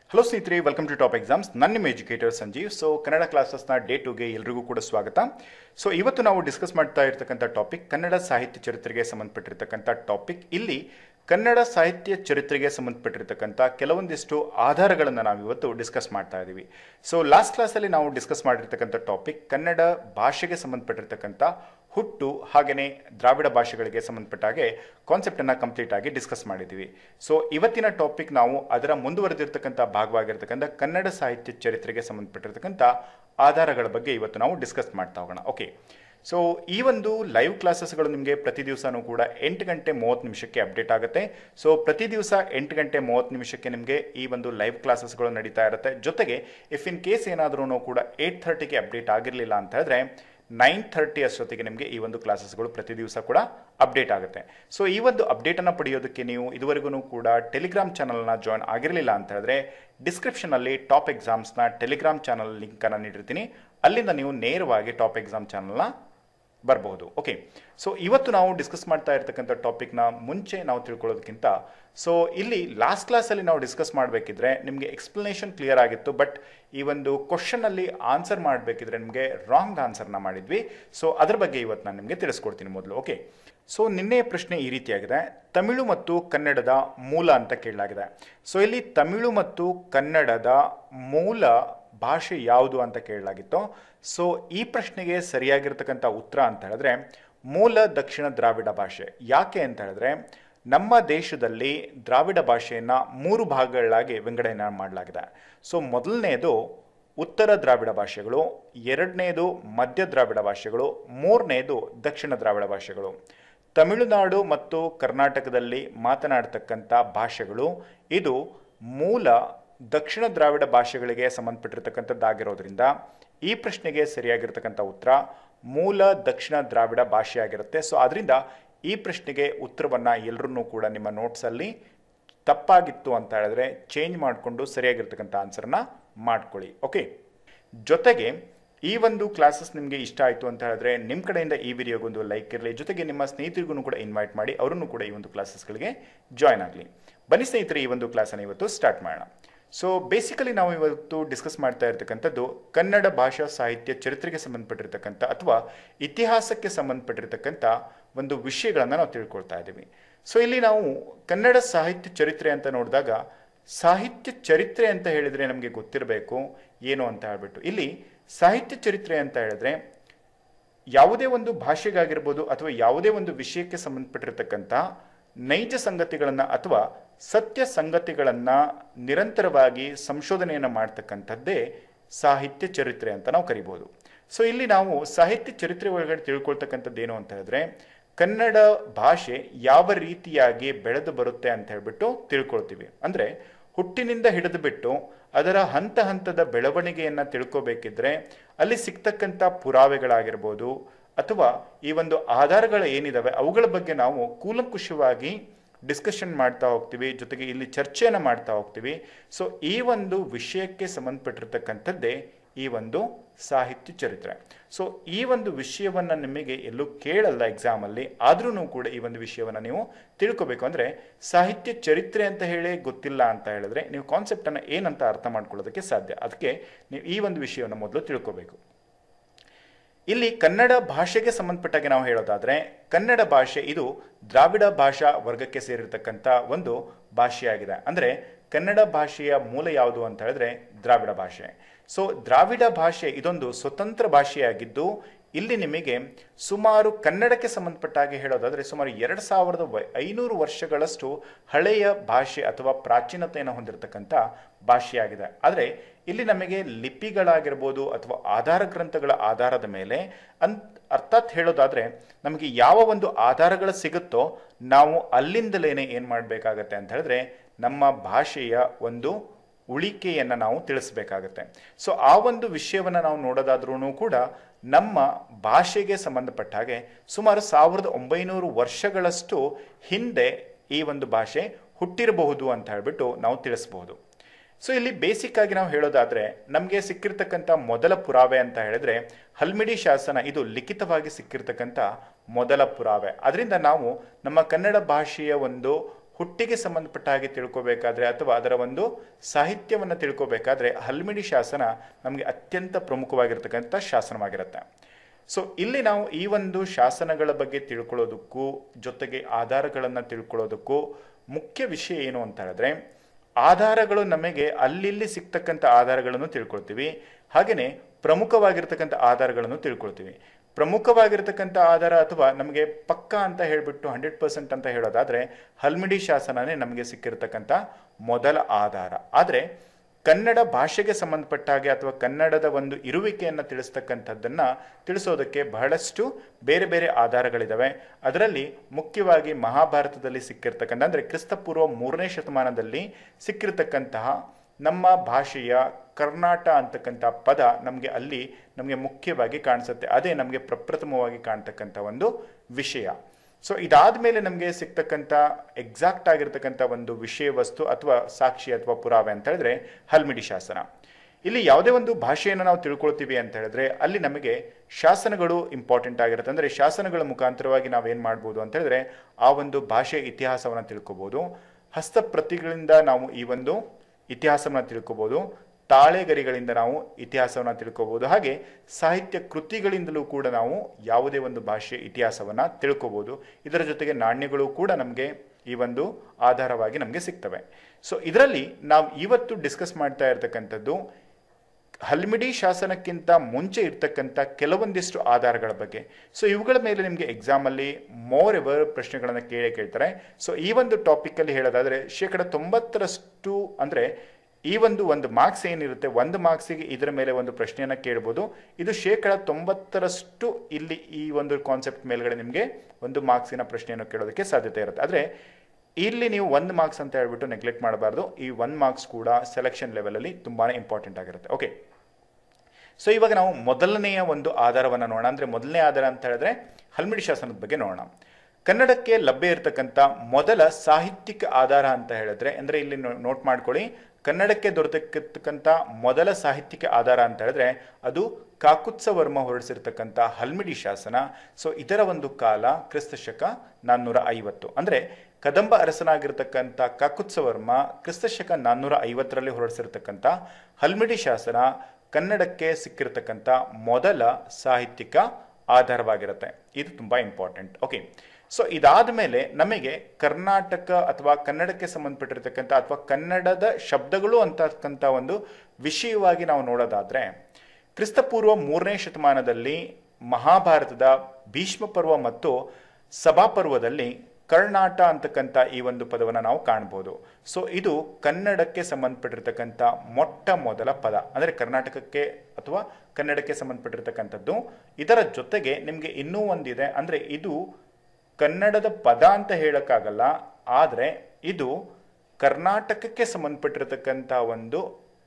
hello ಸ್ನೇಹಿತರೆ welcome to top exams ನನ್ನ ನಿಮ್ಮ ಎಜುಕೇಟರ್ ಸಂಜೀವ್ ಸೊ ಕನ್ನಡ ಕ್ಲಾಸಸ್ನ ಡೇ ಟುಗೆ ಎಲ್ರಿಗೂ ಕೂಡ ಸ್ವಾಗತ ಸೊ ಇವತ್ತು ನಾವು ಡಿಸ್ಕಸ್ ಮಾಡ್ತಾ ಇರ್ತಕ್ಕಂಥ ಟಾಪಿಕ್ ಕನ್ನಡ ಸಾಹಿತ್ಯ ಚರಿತ್ರೆಗೆ ಸಂಬಂಧಪಟ್ಟಿರ್ತಕ್ಕಂಥ ಟಾಪಿಕ್ ಇಲ್ಲಿ ಕನ್ನಡ ಸಾಹಿತ್ಯ ಚರಿತ್ರೆಗೆ ಸಂಬಂಧಪಟ್ಟಿರ್ತಕ್ಕಂಥ ಕೆಲವೊಂದಿಷ್ಟು ಆಧಾರಗಳನ್ನು ನಾವು ಇವತ್ತು ಡಿಸ್ಕಸ್ ಮಾಡ್ತಾ ಇದ್ದೀವಿ ಸೊ ಲಾಸ್ಟ್ ಕ್ಲಾಸಲ್ಲಿ ನಾವು ಡಿಸ್ಕಸ್ ಮಾಡಿರ್ತಕ್ಕಂಥ ಟಾಪಿಕ್ ಕನ್ನಡ ಭಾಷೆಗೆ ಸಂಬಂಧಪಟ್ಟಿರ್ತಕ್ಕಂಥ ಹುಟ್ಟು ಹಾಗೆಯೇ ದ್ರಾವಿಡ ಭಾಷೆಗಳಿಗೆ ಸಂಬಂಧಪಟ್ಟ ಹಾಗೆ ಕಾನ್ಸೆಪ್ಟನ್ನು ಕಂಪ್ಲೀಟ್ ಆಗಿ ಡಿಸ್ಕಸ್ ಮಾಡಿದ್ದೀವಿ ಸೊ ಇವತ್ತಿನ ಟಾಪಿಕ್ ನಾವು ಅದರ ಮುಂದುವರೆದಿರ್ತಕ್ಕಂಥ ಭಾಗವಾಗಿರ್ತಕ್ಕಂಥ ಕನ್ನಡ ಸಾಹಿತ್ಯ ಚರಿತ್ರೆಗೆ ಸಂಬಂಧಪಟ್ಟಿರ್ತಕ್ಕಂಥ ಆಧಾರಗಳ ಬಗ್ಗೆ ಇವತ್ತು ನಾವು ಡಿಸ್ಕಸ್ ಮಾಡ್ತಾ ಹೋಗೋಣ ಓಕೆ ಸೊ ಈ ಒಂದು ಲೈವ್ ಕ್ಲಾಸಸ್ಗಳು ನಿಮಗೆ ಪ್ರತಿ ದಿವಸನೂ ಕೂಡ ಎಂಟು ಗಂಟೆ ಮೂವತ್ತು ನಿಮಿಷಕ್ಕೆ ಅಪ್ಡೇಟ್ ಆಗುತ್ತೆ ಸೊ ಪ್ರತಿ ದಿವಸ ಎಂಟು ಗಂಟೆ ಮೂವತ್ತು ನಿಮಿಷಕ್ಕೆ ನಿಮಗೆ ಈ ಒಂದು ಲೈವ್ ಕ್ಲಾಸಸ್ಗಳು ನಡೀತಾ ಇರುತ್ತೆ ಜೊತೆಗೆ ಇಫ್ ಇನ್ ಕೇಸ್ ಏನಾದ್ರೂ ಕೂಡ ಏಯ್ಟ್ ಥರ್ಟಿಗೆ ಅಪ್ಡೇಟ್ ಆಗಿರಲಿಲ್ಲ ಅಂತ ಹೇಳಿದ್ರೆ ನೈನ್ ಥರ್ಟಿ ಅಷ್ಟೊತ್ತಿಗೆ ನಿಮಗೆ ಈ ಒಂದು ಕ್ಲಾಸಸ್ಗಳು ಪ್ರತಿ ದಿವಸ ಕೂಡ ಅಪ್ಡೇಟ್ ಆಗುತ್ತೆ ಸೊ ಈ ಒಂದು ಅಪ್ಡೇಟನ್ನು ಪಡೆಯೋದಕ್ಕೆ ನೀವು ಇದುವರೆಗೂ ಕೂಡ ಟೆಲಿಗ್ರಾಮ್ ಚಾನಲ್ನ ಜಾಯ್ನ್ ಆಗಿರಲಿಲ್ಲ ಅಂತ ಹೇಳಿದ್ರೆ ಡಿಸ್ಕ್ರಿಪ್ಷನಲ್ಲಿ ಟಾಪ್ ಎಕ್ಸಾಮ್ಸ್ನ ಟೆಲಿಗ್ರಾಮ್ ಚಾನಲ್ ಲಿಂಕನ್ನು ನೀಡಿರ್ತೀನಿ ಅಲ್ಲಿಂದ ನೀವು ನೇರವಾಗಿ ಟಾಪ್ ಎಕ್ಸಾಮ್ ಚಾನಲ್ನ ಬರಬಹುದು ಓಕೆ ಸೊ ಇವತ್ತು ನಾವು ಡಿಸ್ಕಸ್ ಮಾಡ್ತಾ ಇರ್ತಕ್ಕಂಥ ಟಾಪಿಕ್ನ ಮುಂಚೆ ನಾವು ತಿಳ್ಕೊಳ್ಳೋದಕ್ಕಿಂತ ಸೊ ಇಲ್ಲಿ ಲಾಸ್ಟ್ ಕ್ಲಾಸಲ್ಲಿ ನಾವು ಡಿಸ್ಕಸ್ ಮಾಡಬೇಕಿದ್ರೆ ನಿಮಗೆ ಎಕ್ಸ್ಪ್ಲನೇಷನ್ ಕ್ಲಿಯರ್ ಆಗಿತ್ತು ಬಟ್ ಈ ಒಂದು ಕ್ವಶನಲ್ಲಿ ಆನ್ಸರ್ ಮಾಡಬೇಕಿದ್ರೆ ನಿಮಗೆ ರಾಂಗ್ ಆನ್ಸರ್ನ ಮಾಡಿದ್ವಿ ಸೊ ಅದ್ರ ಬಗ್ಗೆ ಇವತ್ತು ನಾನು ನಿಮಗೆ ತಿಳಿಸ್ಕೊಡ್ತೀನಿ ಮೊದಲು ಓಕೆ ಸೊ ನಿನ್ನೆಯ ಪ್ರಶ್ನೆ ಈ ರೀತಿಯಾಗಿದೆ ತಮಿಳು ಮತ್ತು ಕನ್ನಡದ ಮೂಲ ಅಂತ ಕೇಳಲಾಗಿದೆ ಸೊ ಇಲ್ಲಿ ತಮಿಳು ಮತ್ತು ಕನ್ನಡದ ಮೂಲ ಭಾಷೆ ಯಾವುದು ಅಂತ ಕೇಳಲಾಗಿತ್ತು ಸೊ ಈ ಪ್ರಶ್ನೆಗೆ ಸರಿಯಾಗಿರ್ತಕ್ಕಂಥ ಉತ್ತರ ಅಂತ ಹೇಳಿದ್ರೆ ಮೂಲ ದಕ್ಷಿಣ ದ್ರಾವಿಡ ಭಾಷೆ ಯಾಕೆ ಅಂತ ಹೇಳಿದ್ರೆ ನಮ್ಮ ದೇಶದಲ್ಲಿ ದ್ರಾವಿಡ ಭಾಷೆಯನ್ನು ಮೂರು ಭಾಗಗಳಾಗಿ ವಿಂಗಡಣೆ ಮಾಡಲಾಗಿದೆ ಸೊ ಮೊದಲನೆಯದು ಉತ್ತರ ದ್ರಾವಿಡ ಭಾಷೆಗಳು ಎರಡನೇದು ಮಧ್ಯ ದ್ರಾವಿಡ ಭಾಷೆಗಳು ಮೂರನೇದು ದಕ್ಷಿಣ ದ್ರಾವಿಡ ಭಾಷೆಗಳು ತಮಿಳುನಾಡು ಮತ್ತು ಕರ್ನಾಟಕದಲ್ಲಿ ಮಾತನಾಡ್ತಕ್ಕಂಥ ಭಾಷೆಗಳು ಇದು ಮೂಲ ದಕ್ಷಿಣ ದ್ರಾವಿಡ ಭಾಷೆಗಳಿಗೆ ಸಂಬಂಧಪಟ್ಟಿರ್ತಕ್ಕಂಥದ್ದಾಗಿರೋದ್ರಿಂದ ಈ ಪ್ರಶ್ನೆಗೆ ಸರಿಯಾಗಿರ್ತಕ್ಕಂಥ ಉತ್ತರ ಮೂಲ ದಕ್ಷಿಣ ದ್ರಾವಿಡ ಭಾಷೆ ಆಗಿರುತ್ತೆ ಸೊ ಅದರಿಂದ ಈ ಪ್ರಶ್ನೆಗೆ ಉತ್ತರವನ್ನು ಎಲ್ಲರೂ ಕೂಡ ನಿಮ್ಮ ನೋಟ್ಸಲ್ಲಿ ತಪ್ಪಾಗಿತ್ತು ಅಂತ ಹೇಳಿದ್ರೆ ಚೇಂಜ್ ಮಾಡಿಕೊಂಡು ಸರಿಯಾಗಿರ್ತಕ್ಕಂಥ ಆನ್ಸರ್ನ ಮಾಡ್ಕೊಳ್ಳಿ ಓಕೆ ಜೊತೆಗೆ ಈ ಒಂದು ಕ್ಲಾಸಸ್ ನಿಮಗೆ ಇಷ್ಟ ಆಯಿತು ಅಂತ ಹೇಳಿದ್ರೆ ನಿಮ್ಮ ಕಡೆಯಿಂದ ಈ ವಿಡಿಯೋಗೊಂದು ಲೈಕ್ ಇರಲಿ ಜೊತೆಗೆ ನಿಮ್ಮ ಸ್ನೇಹಿತರಿಗೂ ಕೂಡ ಇನ್ವೈಟ್ ಮಾಡಿ ಅವರನ್ನು ಕೂಡ ಈ ಒಂದು ಕ್ಲಾಸಸ್ಗಳಿಗೆ ಜಾಯ್ನ್ ಆಗಲಿ ಬನ್ನಿ ಸ್ನೇಹಿತರೆ ಈ ಒಂದು ಕ್ಲಾಸನ್ನು ಇವತ್ತು ಸ್ಟಾರ್ಟ್ ಮಾಡೋಣ ಸೊ ಬೇಸಿಕಲಿ ನಾವು ಇವತ್ತು ಡಿಸ್ಕಸ್ ಮಾಡ್ತಾ ಇರ್ತಕ್ಕಂಥದ್ದು ಕನ್ನಡ ಭಾಷಾ ಸಾಹಿತ್ಯ ಚರಿತ್ರೆಗೆ ಸಂಬಂಧಪಟ್ಟಿರ್ತಕ್ಕಂಥ ಅಥವಾ ಇತಿಹಾಸಕ್ಕೆ ಸಂಬಂಧಪಟ್ಟಿರ್ತಕ್ಕಂಥ ಒಂದು ವಿಷಯಗಳನ್ನು ನಾವು ತಿಳ್ಕೊಳ್ತಾ ಇದ್ದೀವಿ ಸೊ ಇಲ್ಲಿ ನಾವು ಕನ್ನಡ ಸಾಹಿತ್ಯ ಚರಿತ್ರೆ ಅಂತ ನೋಡಿದಾಗ ಸಾಹಿತ್ಯ ಚರಿತ್ರೆ ಅಂತ ಹೇಳಿದರೆ ನಮಗೆ ಗೊತ್ತಿರಬೇಕು ಏನು ಅಂತ ಹೇಳ್ಬಿಟ್ಟು ಇಲ್ಲಿ ಸಾಹಿತ್ಯ ಚರಿತ್ರೆ ಅಂತ ಹೇಳಿದ್ರೆ ಯಾವುದೇ ಒಂದು ಭಾಷೆಗಾಗಿರ್ಬೋದು ಅಥವಾ ಯಾವುದೇ ಒಂದು ವಿಷಯಕ್ಕೆ ಸಂಬಂಧಪಟ್ಟಿರ್ತಕ್ಕಂಥ ನೈಜ ಸಂಗತಿಗಳನ್ನು ಅಥವಾ ಸತ್ಯ ಸಂಗತಿಗಳನ್ನು ನಿರಂತರವಾಗಿ ಸಂಶೋಧನೆಯನ್ನು ಮಾಡ್ತಕ್ಕಂಥದ್ದೇ ಸಾಹಿತ್ಯ ಚರಿತ್ರೆ ಅಂತ ನಾವು ಕರಿಬೋದು ಸೊ ಇಲ್ಲಿ ನಾವು ಸಾಹಿತ್ಯ ಚರಿತ್ರೆ ಒಳಗಡೆ ತಿಳ್ಕೊಳ್ತಕ್ಕಂಥದ್ದು ಏನು ಅಂತ ಹೇಳಿದ್ರೆ ಕನ್ನಡ ಭಾಷೆ ಯಾವ ರೀತಿಯಾಗಿ ಬೆಳೆದು ಬರುತ್ತೆ ಅಂತ ಹೇಳ್ಬಿಟ್ಟು ತಿಳ್ಕೊಳ್ತೀವಿ ಅಂದರೆ ಹುಟ್ಟಿನಿಂದ ಹಿಡಿದು ಬಿಟ್ಟು ಅದರ ಹಂತ ಹಂತದ ಬೆಳವಣಿಗೆಯನ್ನು ತಿಳ್ಕೋಬೇಕಿದ್ರೆ ಅಲ್ಲಿ ಸಿಗ್ತಕ್ಕಂಥ ಪುರಾವೆಗಳಾಗಿರ್ಬೋದು ಅಥವಾ ಈ ಒಂದು ಆಧಾರಗಳು ಏನಿದಾವೆ ಅವುಗಳ ಬಗ್ಗೆ ನಾವು ಕೂಲಂಕುಷವಾಗಿ ಡಿಸ್ಕಷನ್ ಮಾಡ್ತಾ ಹೋಗ್ತೀವಿ ಜೊತೆಗೆ ಇಲ್ಲಿ ಚರ್ಚೆಯನ್ನು ಮಾಡ್ತಾ ಹೋಗ್ತೀವಿ ಸೊ ಈ ಒಂದು ವಿಷಯಕ್ಕೆ ಸಂಬಂಧಪಟ್ಟಿರ್ತಕ್ಕಂಥದ್ದೇ ಈ ಒಂದು ಸಾಹಿತ್ಯ ಚರಿತ್ರೆ ಸೊ ಈ ಒಂದು ವಿಷಯವನ್ನು ನಿಮಗೆ ಎಲ್ಲೂ ಕೇಳಲ್ಲ ಎಕ್ಸಾಮಲ್ಲಿ ಆದ್ರೂ ಕೂಡ ಈ ಒಂದು ವಿಷಯವನ್ನು ನೀವು ತಿಳ್ಕೊಬೇಕು ಅಂದರೆ ಸಾಹಿತ್ಯ ಚರಿತ್ರೆ ಅಂತ ಹೇಳಿ ಗೊತ್ತಿಲ್ಲ ಅಂತ ಹೇಳಿದ್ರೆ ನೀವು ಕಾನ್ಸೆಪ್ಟನ್ನು ಏನಂತ ಅರ್ಥ ಮಾಡ್ಕೊಳ್ಳೋದಕ್ಕೆ ಸಾಧ್ಯ ಅದಕ್ಕೆ ನೀವು ಈ ಒಂದು ವಿಷಯವನ್ನು ಮೊದಲು ತಿಳ್ಕೋಬೇಕು ಇಲ್ಲಿ ಕನ್ನಡ ಭಾಷೆಗೆ ಸಂಬಂಧಪಟ್ಟಾಗೆ ನಾವು ಹೇಳೋದಾದ್ರೆ ಕನ್ನಡ ಭಾಷೆ ಇದು ದ್ರಾವಿಡ ಭಾಷಾ ವರ್ಗಕ್ಕೆ ಸೇರಿರ್ತಕ್ಕಂಥ ಒಂದು ಭಾಷೆಯಾಗಿದೆ ಅಂದರೆ ಕನ್ನಡ ಭಾಷೆಯ ಮೂಲ ಯಾವುದು ಅಂತ ಹೇಳಿದ್ರೆ ದ್ರಾವಿಡ ಭಾಷೆ ಸೊ ದ್ರಾವಿಡ ಭಾಷೆ ಇದೊಂದು ಸ್ವತಂತ್ರ ಭಾಷೆಯಾಗಿದ್ದು ಇಲ್ಲಿ ನಿಮಗೆ ಸುಮಾರು ಕನ್ನಡಕ್ಕೆ ಸಂಬಂಧಪಟ್ಟ ಹಾಗೆ ಹೇಳೋದಾದ್ರೆ ಸುಮಾರು ಎರಡು ಸಾವಿರದ ಐನೂರು ವರ್ಷಗಳಷ್ಟು ಹಳೆಯ ಭಾಷೆ ಅಥವಾ ಪ್ರಾಚೀನತೆಯನ್ನು ಹೊಂದಿರತಕ್ಕಂಥ ಭಾಷೆಯಾಗಿದೆ ಆದರೆ ಇಲ್ಲಿ ನಮಗೆ ಲಿಪಿಗಳಾಗಿರ್ಬೋದು ಅಥವಾ ಆಧಾರ ಗ್ರಂಥಗಳ ಆಧಾರದ ಮೇಲೆ ಅನ್ ಅರ್ಥಾತ್ ಹೇಳೋದಾದ್ರೆ ನಮಗೆ ಯಾವ ಒಂದು ಆಧಾರಗಳು ಸಿಗುತ್ತೋ ನಾವು ಅಲ್ಲಿಂದಲೇನೆ ಏನು ಮಾಡಬೇಕಾಗತ್ತೆ ಅಂತ ಹೇಳಿದ್ರೆ ನಮ್ಮ ಭಾಷೆಯ ಒಂದು ಉಳಿಕೆಯನ್ನು ನಾವು ತಿಳಿಸ್ಬೇಕಾಗತ್ತೆ ಸೊ ಆ ಒಂದು ವಿಷಯವನ್ನು ನಾವು ನೋಡೋದಾದ್ರೂ ಕೂಡ ನಮ್ಮ ಭಾಷೆಗೆ ಸಂಬಂಧಪಟ್ಟ ಹಾಗೆ ಸುಮಾರು ಸಾವಿರದ ಒಂಬೈನೂರು ವರ್ಷಗಳಷ್ಟು ಹಿಂದೆ ಈ ಒಂದು ಭಾಷೆ ಹುಟ್ಟಿರಬಹುದು ಅಂತ ಹೇಳ್ಬಿಟ್ಟು ನಾವು ತಿಳಿಸ್ಬಹುದು ಸೊ ಇಲ್ಲಿ ಬೇಸಿಕ್ ಆಗಿ ನಾವು ಹೇಳೋದಾದ್ರೆ ನಮಗೆ ಸಿಕ್ಕಿರ್ತಕ್ಕಂಥ ಮೊದಲ ಪುರಾವೆ ಅಂತ ಹೇಳಿದ್ರೆ ಹಲ್ಮಿಡಿ ಶಾಸನ ಇದು ಲಿಖಿತವಾಗಿ ಸಿಕ್ಕಿರ್ತಕ್ಕಂಥ ಮೊದಲ ಪುರಾವೆ ಅದರಿಂದ ನಾವು ನಮ್ಮ ಕನ್ನಡ ಭಾಷೆಯ ಒಂದು ಹುಟ್ಟಿಗೆ ಸಂಬಂಧಪಟ್ಟ ಹಾಗೆ ತಿಳ್ಕೊಬೇಕಾದ್ರೆ ಅಥವಾ ಅದರ ಒಂದು ಸಾಹಿತ್ಯವನ್ನು ತಿಳ್ಕೊಬೇಕಾದ್ರೆ ಹಲ್ಮಿಡಿ ಶಾಸನ ನಮಗೆ ಅತ್ಯಂತ ಪ್ರಮುಖವಾಗಿರ್ತಕ್ಕಂಥ ಶಾಸನವಾಗಿರುತ್ತೆ ಸೊ ಇಲ್ಲಿ ನಾವು ಈ ಒಂದು ಶಾಸನಗಳ ಬಗ್ಗೆ ತಿಳ್ಕೊಳ್ಳೋದಕ್ಕೂ ಜೊತೆಗೆ ಆಧಾರಗಳನ್ನು ತಿಳ್ಕೊಳ್ಳೋದಕ್ಕೂ ಮುಖ್ಯ ವಿಷಯ ಏನು ಅಂತ ಹೇಳಿದ್ರೆ ಆಧಾರಗಳು ನಮಗೆ ಅಲ್ಲಿಲ್ಲಿ ಸಿಗ್ತಕ್ಕಂಥ ಆಧಾರಗಳನ್ನು ತಿಳ್ಕೊಳ್ತೀವಿ ಹಾಗೆಯೇ ಪ್ರಮುಖವಾಗಿರ್ತಕ್ಕಂಥ ಆಧಾರಗಳನ್ನು ತಿಳ್ಕೊಳ್ತೀವಿ ಪ್ರಮುಖವಾಗಿರ್ತಕ್ಕಂಥ ಆಧಾರ ಅಥವಾ ನಮಗೆ ಪಕ್ಕ ಅಂತ ಹೇಳಿಬಿಟ್ಟು ಹಂಡ್ರೆಡ್ ಪರ್ಸೆಂಟ್ ಅಂತ ಹೇಳೋದಾದ್ರೆ ಹಲ್ಮಿಡಿ ಶಾಸನನೇ ನಮಗೆ ಸಿಕ್ಕಿರ್ತಕ್ಕಂಥ ಮೊದಲ ಆಧಾರ ಆದರೆ ಕನ್ನಡ ಭಾಷೆಗೆ ಸಂಬಂಧಪಟ್ಟ ಹಾಗೆ ಅಥವಾ ಕನ್ನಡದ ಒಂದು ಇರುವಿಕೆಯನ್ನು ತಿಳಿಸ್ತಕ್ಕಂಥದ್ದನ್ನು ತಿಳಿಸೋದಕ್ಕೆ ಬಹಳಷ್ಟು ಬೇರೆ ಬೇರೆ ಆಧಾರಗಳಿದ್ದಾವೆ ಅದರಲ್ಲಿ ಮುಖ್ಯವಾಗಿ ಮಹಾಭಾರತದಲ್ಲಿ ಸಿಕ್ಕಿರ್ತಕ್ಕಂಥ ಅಂದರೆ ಕ್ರಿಸ್ತಪೂರ್ವ ಮೂರನೇ ಶತಮಾನದಲ್ಲಿ ಸಿಕ್ಕಿರ್ತಕ್ಕಂತಹ ನಮ್ಮ ಭಾಷೆಯ ಕರ್ನಾಟ ಅಂತಕ್ಕಂಥ ಪದ ನಮಗೆ ಅಲ್ಲಿ ನಮಗೆ ಮುಖ್ಯವಾಗಿ ಕಾಣಿಸುತ್ತೆ ಅದೇ ನಮಗೆ ಪ್ರಪ್ರಥಮವಾಗಿ ಕಾಣ್ತಕ್ಕಂಥ ಒಂದು ವಿಷಯ ಸೊ ಇದಾದ ಮೇಲೆ ನಮಗೆ ಸಿಗ್ತಕ್ಕಂಥ ಎಕ್ಸಾಕ್ಟ್ ಆಗಿರ್ತಕ್ಕಂಥ ಒಂದು ವಿಷಯ ವಸ್ತು ಅಥವಾ ಸಾಕ್ಷಿ ಅಥವಾ ಪುರಾವೆ ಅಂತ ಹೇಳಿದ್ರೆ ಹಲ್ಮಿಡಿ ಶಾಸನ ಇಲ್ಲಿ ಯಾವುದೇ ಒಂದು ಭಾಷೆಯನ್ನು ನಾವು ತಿಳ್ಕೊಳ್ತೀವಿ ಅಂತ ಹೇಳಿದ್ರೆ ಅಲ್ಲಿ ನಮಗೆ ಶಾಸನಗಳು ಇಂಪಾರ್ಟೆಂಟ್ ಆಗಿರುತ್ತೆ ಅಂದರೆ ಶಾಸನಗಳ ಮುಖಾಂತರವಾಗಿ ನಾವೇನು ಮಾಡ್ಬೋದು ಅಂತ ಹೇಳಿದ್ರೆ ಆ ಒಂದು ಭಾಷೆಯ ಇತಿಹಾಸವನ್ನು ತಿಳ್ಕೊಬೋದು ಹಸ್ತಪ್ರತಿಗಳಿಂದ ನಾವು ಈ ಒಂದು ಇತಿಹಾಸವನ್ನು ತಿಳ್ಕೊಬೋದು ತಾಳೆಗರಿಗಳಿಂದ ನಾವು ಇತಿಹಾಸವನ್ನು ತಿಳ್ಕೊಬೋದು ಹಾಗೆ ಸಾಹಿತ್ಯ ಕೃತಿಗಳಿಂದಲೂ ಕೂಡ ನಾವು ಯಾವುದೇ ಒಂದು ಭಾಷೆಯ ಇತಿಹಾಸವನ್ನು ತಿಳ್ಕೊಬೋದು ಇದರ ಜೊತೆಗೆ ನಾಣ್ಯಗಳು ಕೂಡ ನಮಗೆ ಈ ಒಂದು ಆಧಾರವಾಗಿ ನಮಗೆ ಸಿಗ್ತವೆ ಸೊ ಇದರಲ್ಲಿ ನಾವು ಇವತ್ತು ಡಿಸ್ಕಸ್ ಮಾಡ್ತಾ ಇರತಕ್ಕಂಥದ್ದು ಹಲ್ಮಿಡಿ ಶಾಸನಕ್ಕಿಂತ ಮುಂಚೆ ಇರ್ತಕ್ಕಂಥ ಕೆಲವೊಂದಿಷ್ಟು ಆಧಾರಗಳ ಬಗ್ಗೆ ಸೊ ಇವುಗಳ ಮೇಲೆ ನಿಮಗೆ ಎಕ್ಸಾಮಲ್ಲಿ ಮೋರ್ ಎವರ್ ಪ್ರಶ್ನೆಗಳನ್ನು ಕೇಳೇ ಕೇಳ್ತಾರೆ ಸೊ ಈ ಒಂದು ಟಾಪಿಕಲ್ಲಿ ಹೇಳೋದಾದರೆ ಶೇಕಡ ತೊಂಬತ್ತರಷ್ಟು ಅಂದರೆ ಈ ಒಂದು ಒಂದು ಮಾರ್ಕ್ಸ್ ಏನಿರುತ್ತೆ ಒಂದು ಮಾರ್ಕ್ಸಿಗೆ ಇದರ ಮೇಲೆ ಒಂದು ಪ್ರಶ್ನೆಯನ್ನು ಕೇಳ್ಬೋದು ಇದು ಶೇಕಡ ತೊಂಬತ್ತರಷ್ಟು ಇಲ್ಲಿ ಈ ಒಂದು ಕಾನ್ಸೆಪ್ಟ್ ಮೇಲ್ಗಡೆ ನಿಮಗೆ ಒಂದು ಮಾರ್ಕ್ಸಿನ ಪ್ರಶ್ನೆಯನ್ನು ಕೇಳೋದಕ್ಕೆ ಸಾಧ್ಯತೆ ಇರುತ್ತೆ ಆದರೆ ಇಲ್ಲಿ ನೀವು ಒಂದು ಮಾರ್ಕ್ಸ್ ಅಂತ ಹೇಳ್ಬಿಟ್ಟು ನೆಗ್ಲೆಕ್ಟ್ ಮಾಡಬಾರ್ದು ಈ ಒನ್ ಮಾರ್ಕ್ಸ್ ಕೂಡ ಸೆಲೆಕ್ಷನ್ ಲೆವೆಲಲ್ಲಿ ತುಂಬಾ ಇಂಪಾರ್ಟೆಂಟ್ ಆಗಿರುತ್ತೆ ಓಕೆ ಸೊ ಇವಾಗ ನಾವು ಮೊದಲನೆಯ ಒಂದು ಆಧಾರವನ್ನು ನೋಡೋಣ ಅಂದರೆ ಮೊದಲನೇ ಆಧಾರ ಅಂತ ಹೇಳಿದ್ರೆ ಹಲ್ಮಿಡಿ ಶಾಸನದ ಬಗ್ಗೆ ನೋಡೋಣ ಕನ್ನಡಕ್ಕೆ ಲಭ್ಯ ಇರತಕ್ಕಂಥ ಮೊದಲ ಸಾಹಿತ್ಯಿಕ ಆಧಾರ ಅಂತ ಹೇಳಿದ್ರೆ ಅಂದರೆ ಇಲ್ಲಿ ನೋಟ್ ಮಾಡ್ಕೊಳ್ಳಿ ಕನ್ನಡಕ್ಕೆ ದೊರೆತಕ್ಕಂಥ ಮೊದಲ ಸಾಹಿತ್ಯಿಕ ಆಧಾರ ಅಂತ ಹೇಳಿದ್ರೆ ಅದು ಕಾಕುತ್ಸವರ್ಮ ಹೊರಡಿಸಿರ್ತಕ್ಕಂಥ ಹಲ್ಮಿಡಿ ಶಾಸನ ಸೊ ಇದರ ಒಂದು ಕಾಲ ಕ್ರಿಸ್ತ ಶಕ ನಾನ್ನೂರ ಐವತ್ತು ಅಂದರೆ ಕದಂಬ ಅರಸನಾಗಿರ್ತಕ್ಕಂಥ ಕಾಕುತ್ಸವರ್ಮ ಕ್ರಿಸ್ತ ಶಕ ನಾನ್ನೂರ ಐವತ್ತರಲ್ಲಿ ಹೊರಡಿಸಿರ್ತಕ್ಕಂಥ ಹಲ್ಮಿಡಿ ಶಾಸನ ಕನ್ನಡಕ್ಕೆ ಸಿಕ್ಕಿರ್ತಕ್ಕಂಥ ಮೊದಲ ಸಾಹಿತ್ಯಿಕ ಆಧಾರವಾಗಿರುತ್ತೆ ಇದು ತುಂಬ ಇಂಪಾರ್ಟೆಂಟ್ ಓಕೆ ಸೊ ಇದಾದ ಮೇಲೆ ನಮಗೆ ಕರ್ನಾಟಕ ಅಥವಾ ಕನ್ನಡಕ್ಕೆ ಸಂಬಂಧಪಟ್ಟಿರ್ತಕ್ಕಂಥ ಅಥವಾ ಕನ್ನಡದ ಶಬ್ದಗಳು ಅಂತಕ್ಕಂಥ ಒಂದು ವಿಷಯವಾಗಿ ನಾವು ನೋಡೋದಾದ್ರೆ ಕ್ರಿಸ್ತಪೂರ್ವ ಮೂರನೇ ಶತಮಾನದಲ್ಲಿ ಮಹಾಭಾರತದ ಭೀಷ್ಮ ಪರ್ವ ಮತ್ತು ಸಭಾಪರ್ವದಲ್ಲಿ ಕರ್ನಾಟ ಅಂತಕ್ಕಂಥ ಈ ಒಂದು ಪದವನ್ನು ನಾವು ಕಾಣ್ಬೋದು ಸೊ ಇದು ಕನ್ನಡಕ್ಕೆ ಸಂಬಂಧಪಟ್ಟಿರ್ತಕ್ಕಂಥ ಮೊಟ್ಟ ಮೊದಲ ಪದ ಅಂದರೆ ಕರ್ನಾಟಕಕ್ಕೆ ಅಥವಾ ಕನ್ನಡಕ್ಕೆ ಸಂಬಂಧಪಟ್ಟಿರ್ತಕ್ಕಂಥದ್ದು ಇದರ ಜೊತೆಗೆ ನಿಮಗೆ ಇನ್ನೂ ಒಂದಿದೆ ಅಂದರೆ ಇದು ಕನ್ನಡದ ಪದ ಅಂತ ಹೇಳೋಕ್ಕಾಗಲ್ಲ ಆದರೆ ಇದು ಕರ್ನಾಟಕಕ್ಕೆ ಸಂಬಂಧಪಟ್ಟಿರ್ತಕ್ಕಂಥ ಒಂದು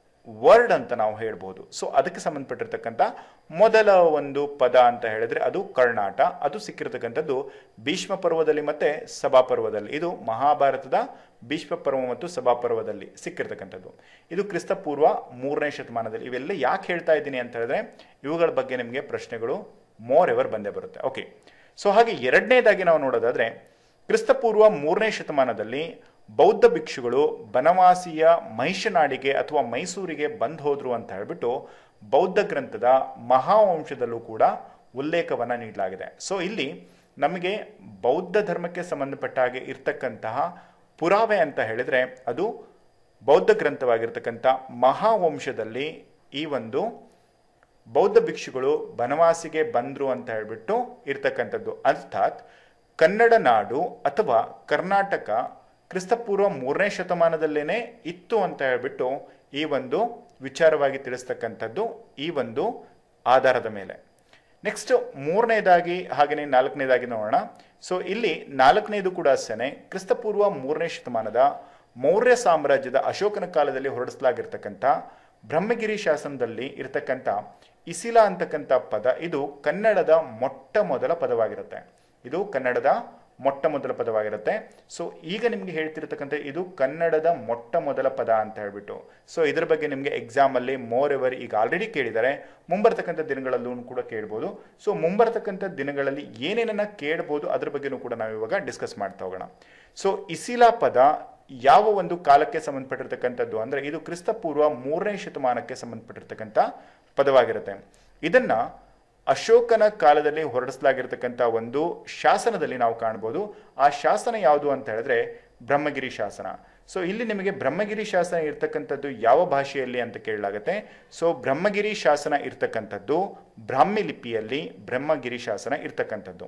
ವರ್ಡ್ ಅಂತ ನಾವು ಹೇಳ್ಬೋದು ಸೊ ಅದಕ್ಕೆ ಸಂಬಂಧಪಟ್ಟಿರ್ತಕ್ಕಂಥ ಮೊದಲ ಒಂದು ಪದ ಅಂತ ಹೇಳಿದ್ರೆ ಅದು ಕರ್ನಾಟ ಅದು ಸಿಕ್ಕಿರ್ತಕ್ಕಂಥದ್ದು ಭೀಷ್ಮ ಪರ್ವದಲ್ಲಿ ಮತ್ತೆ ಸಭಾಪರ್ವದಲ್ಲಿ ಇದು ಮಹಾಭಾರತದ ಭೀಷ್ಮ ಪರ್ವ ಮತ್ತು ಸಭಾಪರ್ವದಲ್ಲಿ ಸಿಕ್ಕಿರ್ತಕ್ಕಂಥದ್ದು ಇದು ಕ್ರಿಸ್ತ ಪೂರ್ವ ಮೂರನೇ ಶತಮಾನದಲ್ಲಿ ಇವೆಲ್ಲ ಯಾಕೆ ಹೇಳ್ತಾ ಇದ್ದೀನಿ ಅಂತ ಹೇಳಿದ್ರೆ ಇವುಗಳ ಬಗ್ಗೆ ನಿಮಗೆ ಪ್ರಶ್ನೆಗಳು ಮೋರ್ ಎವರ್ ಬಂದೇ ಬರುತ್ತೆ ಓಕೆ ಸೊ ಹಾಗೆ ಎರಡನೇದಾಗಿ ನಾವು ನೋಡೋದಾದ್ರೆ ಕ್ರಿಸ್ತಪೂರ್ವ ಮೂರನೇ ಶತಮಾನದಲ್ಲಿ ಬೌದ್ಧ ಭಿಕ್ಷುಗಳು ಬನವಾಸಿಯ ಮಹಿಷನಾಡಿಗೆ ಅಥವಾ ಮೈಸೂರಿಗೆ ಬಂದು ಹೋದ್ರು ಅಂತ ಹೇಳ್ಬಿಟ್ಟು ಬೌದ್ಧ ಗ್ರಂಥದ ಮಹಾವಂಶದಲ್ಲೂ ಕೂಡ ಉಲ್ಲೇಖವನ್ನು ನೀಡಲಾಗಿದೆ ಸೊ ಇಲ್ಲಿ ನಮಗೆ ಬೌದ್ಧ ಧರ್ಮಕ್ಕೆ ಸಂಬಂಧಪಟ್ಟ ಹಾಗೆ ಇರ್ತಕ್ಕಂತಹ ಪುರಾವೆ ಅಂತ ಹೇಳಿದ್ರೆ ಅದು ಬೌದ್ಧ ಗ್ರಂಥವಾಗಿರ್ತಕ್ಕಂಥ ಮಹಾವಂಶದಲ್ಲಿ ಈ ಒಂದು ಬೌದ್ಧ ಭಿಕ್ಷುಗಳು ಬನವಾಸಿಗೆ ಬಂದ್ರು ಅಂತ ಹೇಳ್ಬಿಟ್ಟು ಇರ್ತಕ್ಕಂಥದ್ದು ಅರ್ಥಾತ್ ಕನ್ನಡ ನಾಡು ಅಥವಾ ಕರ್ನಾಟಕ ಕ್ರಿಸ್ತಪೂರ್ವ ಮೂರನೇ ಶತಮಾನದಲ್ಲೇನೆ ಇತ್ತು ಅಂತ ಹೇಳ್ಬಿಟ್ಟು ಈ ಒಂದು ವಿಚಾರವಾಗಿ ತಿಳಿಸ್ತಕ್ಕಂಥದ್ದು ಈ ಒಂದು ಆಧಾರದ ಮೇಲೆ ನೆಕ್ಸ್ಟ್ ಮೂರನೇದಾಗಿ ಹಾಗೆಯೇ ನಾಲ್ಕನೇದಾಗಿ ನೋಡೋಣ ಸೊ ಇಲ್ಲಿ ನಾಲ್ಕನೇದು ಕೂಡ ಅಷ್ಟೇ ಕ್ರಿಸ್ತಪೂರ್ವ ಮೂರನೇ ಶತಮಾನದ ಮೌರ್ಯ ಸಾಮ್ರಾಜ್ಯದ ಅಶೋಕನ ಕಾಲದಲ್ಲಿ ಹೊರಡಿಸಲಾಗಿರ್ತಕ್ಕಂಥ ಬ್ರಹ್ಮಗಿರಿ ಶಾಸನದಲ್ಲಿ ಇರತಕ್ಕಂಥ ಇಸಿಲ ಅಂತಕ್ಕಂಥ ಪದ ಇದು ಕನ್ನಡದ ಮೊಟ್ಟ ಮೊದಲ ಪದವಾಗಿರುತ್ತೆ ಇದು ಕನ್ನಡದ ಮೊಟ್ಟ ಮೊದಲ ಪದವಾಗಿರುತ್ತೆ ಸೊ ಈಗ ನಿಮಗೆ ಹೇಳ್ತಿರ್ತಕ್ಕಂಥ ಇದು ಕನ್ನಡದ ಮೊಟ್ಟ ಮೊದಲ ಪದ ಅಂತ ಹೇಳ್ಬಿಟ್ಟು ಸೊ ಇದ್ರ ಬಗ್ಗೆ ನಿಮಗೆ ಎಕ್ಸಾಮ್ ಅಲ್ಲಿ ಮೋರ್ ಎವರ್ ಈಗ ಆಲ್ರೆಡಿ ಕೇಳಿದ್ದಾರೆ ಮುಂಬರ್ತಕ್ಕಂಥ ದಿನಗಳಲ್ಲೂ ಕೂಡ ಕೇಳ್ಬೋದು ಸೊ ಮುಂಬರ್ತಕ್ಕಂಥ ದಿನಗಳಲ್ಲಿ ಏನೇನನ್ನ ಕೇಳ್ಬೋದು ಅದ್ರ ಬಗ್ಗೆನೂ ಕೂಡ ನಾವು ಇವಾಗ ಡಿಸ್ಕಸ್ ಮಾಡ್ತಾ ಹೋಗೋಣ ಸೊ ಇಸಿಲಾ ಪದ ಯಾವ ಒಂದು ಕಾಲಕ್ಕೆ ಸಂಬಂಧಪಟ್ಟಿರ್ತಕ್ಕಂಥದ್ದು ಅಂದ್ರೆ ಇದು ಕ್ರಿಸ್ತ ಪೂರ್ವ ಮೂರನೇ ಶತಮಾನಕ್ಕೆ ಸಂಬಂಧಪಟ್ಟಿರ್ತಕ್ಕಂಥ ಪದವಾಗಿರುತ್ತೆ ಇದನ್ನ ಅಶೋಕನ ಕಾಲದಲ್ಲಿ ಹೊರಡಿಸಲಾಗಿರ್ತಕ್ಕಂಥ ಒಂದು ಶಾಸನದಲ್ಲಿ ನಾವು ಕಾಣ್ಬೋದು ಆ ಶಾಸನ ಯಾವುದು ಅಂತ ಹೇಳಿದ್ರೆ ಬ್ರಹ್ಮಗಿರಿ ಶಾಸನ ಸೊ ಇಲ್ಲಿ ನಿಮಗೆ ಬ್ರಹ್ಮಗಿರಿ ಶಾಸನ ಇರ್ತಕ್ಕಂಥದ್ದು ಯಾವ ಭಾಷೆಯಲ್ಲಿ ಅಂತ ಕೇಳಲಾಗುತ್ತೆ ಸೊ ಬ್ರಹ್ಮಗಿರಿ ಶಾಸನ ಇರ್ತಕ್ಕಂಥದ್ದು ಬ್ರಾಹ್ಮಿ ಲಿಪಿಯಲ್ಲಿ ಬ್ರಹ್ಮಗಿರಿ ಶಾಸನ ಇರ್ತಕ್ಕಂಥದ್ದು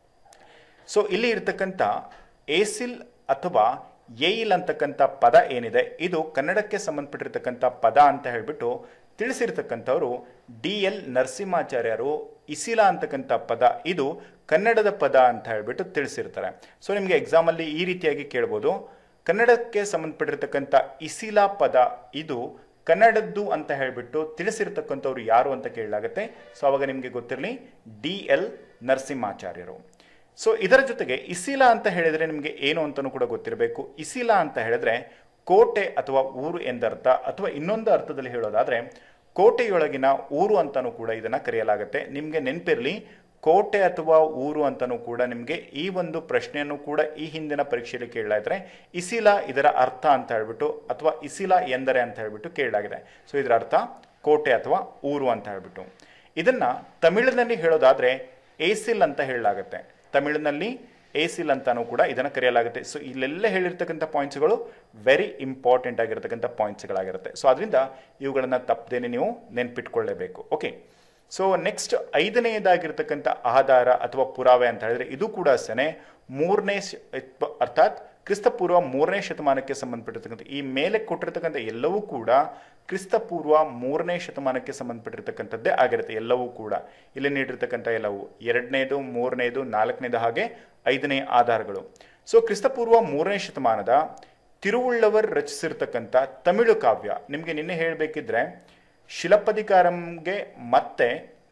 ಸೊ ಇಲ್ಲಿ ಇರ್ತಕ್ಕಂಥ ಏಸಿಲ್ ಅಥವಾ ಏಯಿಲ್ ಅಂತಕ್ಕಂಥ ಪದ ಏನಿದೆ ಇದು ಕನ್ನಡಕ್ಕೆ ಸಂಬಂಧಪಟ್ಟಿರ್ತಕ್ಕಂಥ ಪದ ಅಂತ ಹೇಳ್ಬಿಟ್ಟು ತಿಳಿಸಿರ್ತಕ್ಕಂಥವ್ರು ಡಿ ಎಲ್ ನರಸಿಂಹಾಚಾರ್ಯರು ಇಸಿಲಾ ಅಂತಕ್ಕಂಥ ಪದ ಇದು ಕನ್ನಡದ ಪದ ಅಂತ ಹೇಳ್ಬಿಟ್ಟು ತಿಳಿಸಿರ್ತಾರೆ ಸೊ ನಿಮಗೆ ಎಕ್ಸಾಮಲ್ಲಿ ಈ ರೀತಿಯಾಗಿ ಕೇಳ್ಬೋದು ಕನ್ನಡಕ್ಕೆ ಸಂಬಂಧಪಟ್ಟಿರ್ತಕ್ಕಂಥ ಇಸಿಲಾ ಪದ ಇದು ಕನ್ನಡದ್ದು ಅಂತ ಹೇಳ್ಬಿಟ್ಟು ತಿಳಿಸಿರ್ತಕ್ಕಂಥವ್ರು ಯಾರು ಅಂತ ಕೇಳಲಾಗುತ್ತೆ ಸೊ ಅವಾಗ ನಿಮಗೆ ಗೊತ್ತಿರಲಿ ಡಿ ಎಲ್ ನರಸಿಂಹಾಚಾರ್ಯರು ಸೊ ಇದರ ಜೊತೆಗೆ ಇಸಿಲಾ ಅಂತ ಹೇಳಿದ್ರೆ ನಿಮಗೆ ಏನು ಅಂತಲೂ ಕೂಡ ಗೊತ್ತಿರಬೇಕು ಇಸಿಲಾ ಅಂತ ಹೇಳಿದ್ರೆ ಕೋಟೆ ಅಥವಾ ಊರು ಎಂದರ್ಥ ಅಥವಾ ಇನ್ನೊಂದು ಅರ್ಥದಲ್ಲಿ ಹೇಳೋದಾದ್ರೆ ಕೋಟೆಯೊಳಗಿನ ಊರು ಅಂತಾನೂ ಕೂಡ ಇದನ್ನ ಕರೆಯಲಾಗುತ್ತೆ ನಿಮಗೆ ನೆನಪಿರಲಿ ಕೋಟೆ ಅಥವಾ ಊರು ಅಂತಾನೂ ಕೂಡ ನಿಮಗೆ ಈ ಒಂದು ಪ್ರಶ್ನೆಯನ್ನು ಕೂಡ ಈ ಹಿಂದಿನ ಪರೀಕ್ಷೆಯಲ್ಲಿ ಕೇಳಲಾದ್ರೆ ಇಸಿಲಾ ಇದರ ಅರ್ಥ ಅಂತ ಹೇಳ್ಬಿಟ್ಟು ಅಥವಾ ಇಸಿಲಾ ಎಂದರೆ ಅಂತ ಹೇಳ್ಬಿಟ್ಟು ಕೇಳಲಾಗಿದೆ ಸೊ ಇದರ ಅರ್ಥ ಕೋಟೆ ಅಥವಾ ಊರು ಅಂತ ಹೇಳ್ಬಿಟ್ಟು ಇದನ್ನ ತಮಿಳಿನಲ್ಲಿ ಹೇಳೋದಾದ್ರೆ ಏಸಿಲ್ ಅಂತ ಹೇಳಲಾಗುತ್ತೆ ತಮಿಳಿನಲ್ಲಿ ಏಸಿಲ್ ಅಂತಾನೂ ಕೂಡ ಇದನ್ನು ಕರೆಯಲಾಗುತ್ತೆ ಸೊ ಇಲ್ಲೆಲ್ಲ ಹೇಳಿರ್ತಕ್ಕಂಥ ಪಾಯಿಂಟ್ಸ್ಗಳು ವೆರಿ ಇಂಪಾರ್ಟೆಂಟ್ ಆಗಿರ್ತಕ್ಕಂಥ ಪಾಯಿಂಟ್ಸ್ಗಳಾಗಿರುತ್ತೆ ಸೊ ಅದರಿಂದ ಇವುಗಳನ್ನು ತಪ್ಪದೇನೆ ನೀವು ನೆನ್ಪಿಟ್ಕೊಳ್ಳೇಬೇಕು ಓಕೆ ಸೊ ನೆಕ್ಸ್ಟ್ ಐದನೆಯದಾಗಿರ್ತಕ್ಕಂಥ ಆಧಾರ ಅಥವಾ ಪುರಾವೆ ಅಂತ ಹೇಳಿದ್ರೆ ಇದು ಕೂಡ ಅಷ್ಟೇ ಮೂರನೇ ಶ- ಇತ್ಪ- ಅರ್ಥಾತ್ ಕ್ರಿಸ್ತಪೂರ್ವ ಮೂರನೇ ಶತಮಾನಕ್ಕೆ ಸಂಬಂಧಪಟ್ಟಿರ್ತಕ್ಕಂಥ ಈ ಮೇಲೆ ಕೊಟ್ಟಿರ್ತಕ್ಕಂಥ ಎಲ್ಲವೂ ಕೂಡ ಕ್ರಿಸ್ತಪೂರ್ವ ಮೂರನೇ ಶತಮಾನಕ್ಕೆ ಸಂಬಂಧಪಟ್ಟಿರ್ತಕ್ಕಂಥದ್ದೇ ಆಗಿರುತ್ತೆ ಎಲ್ಲವೂ ಕೂಡ ಇಲ್ಲಿ ನೀಡಿರ್ತಕ್ಕಂಥ ಎಲ್ಲವೂ ಎರಡನೇದು ಮೂರನೇದು ನಾಲ್ಕನೇದು ಹಾಗೆ ಐದನೇ ಆಧಾರಗಳು ಸೊ ಕ್ರಿಸ್ತಪೂರ್ವ ಮೂರನೇ ಶತಮಾನದ ತಿರುವುಳ್ಳವರ್ ರಚಿಸಿರ್ತಕ್ಕಂಥ ತಮಿಳು ಕಾವ್ಯ ನಿಮಗೆ ನಿನ್ನೆ ಹೇಳಬೇಕಿದ್ರೆ ಶಿಲಪದಿಕಾರಂಗೆ ಮತ್ತೆ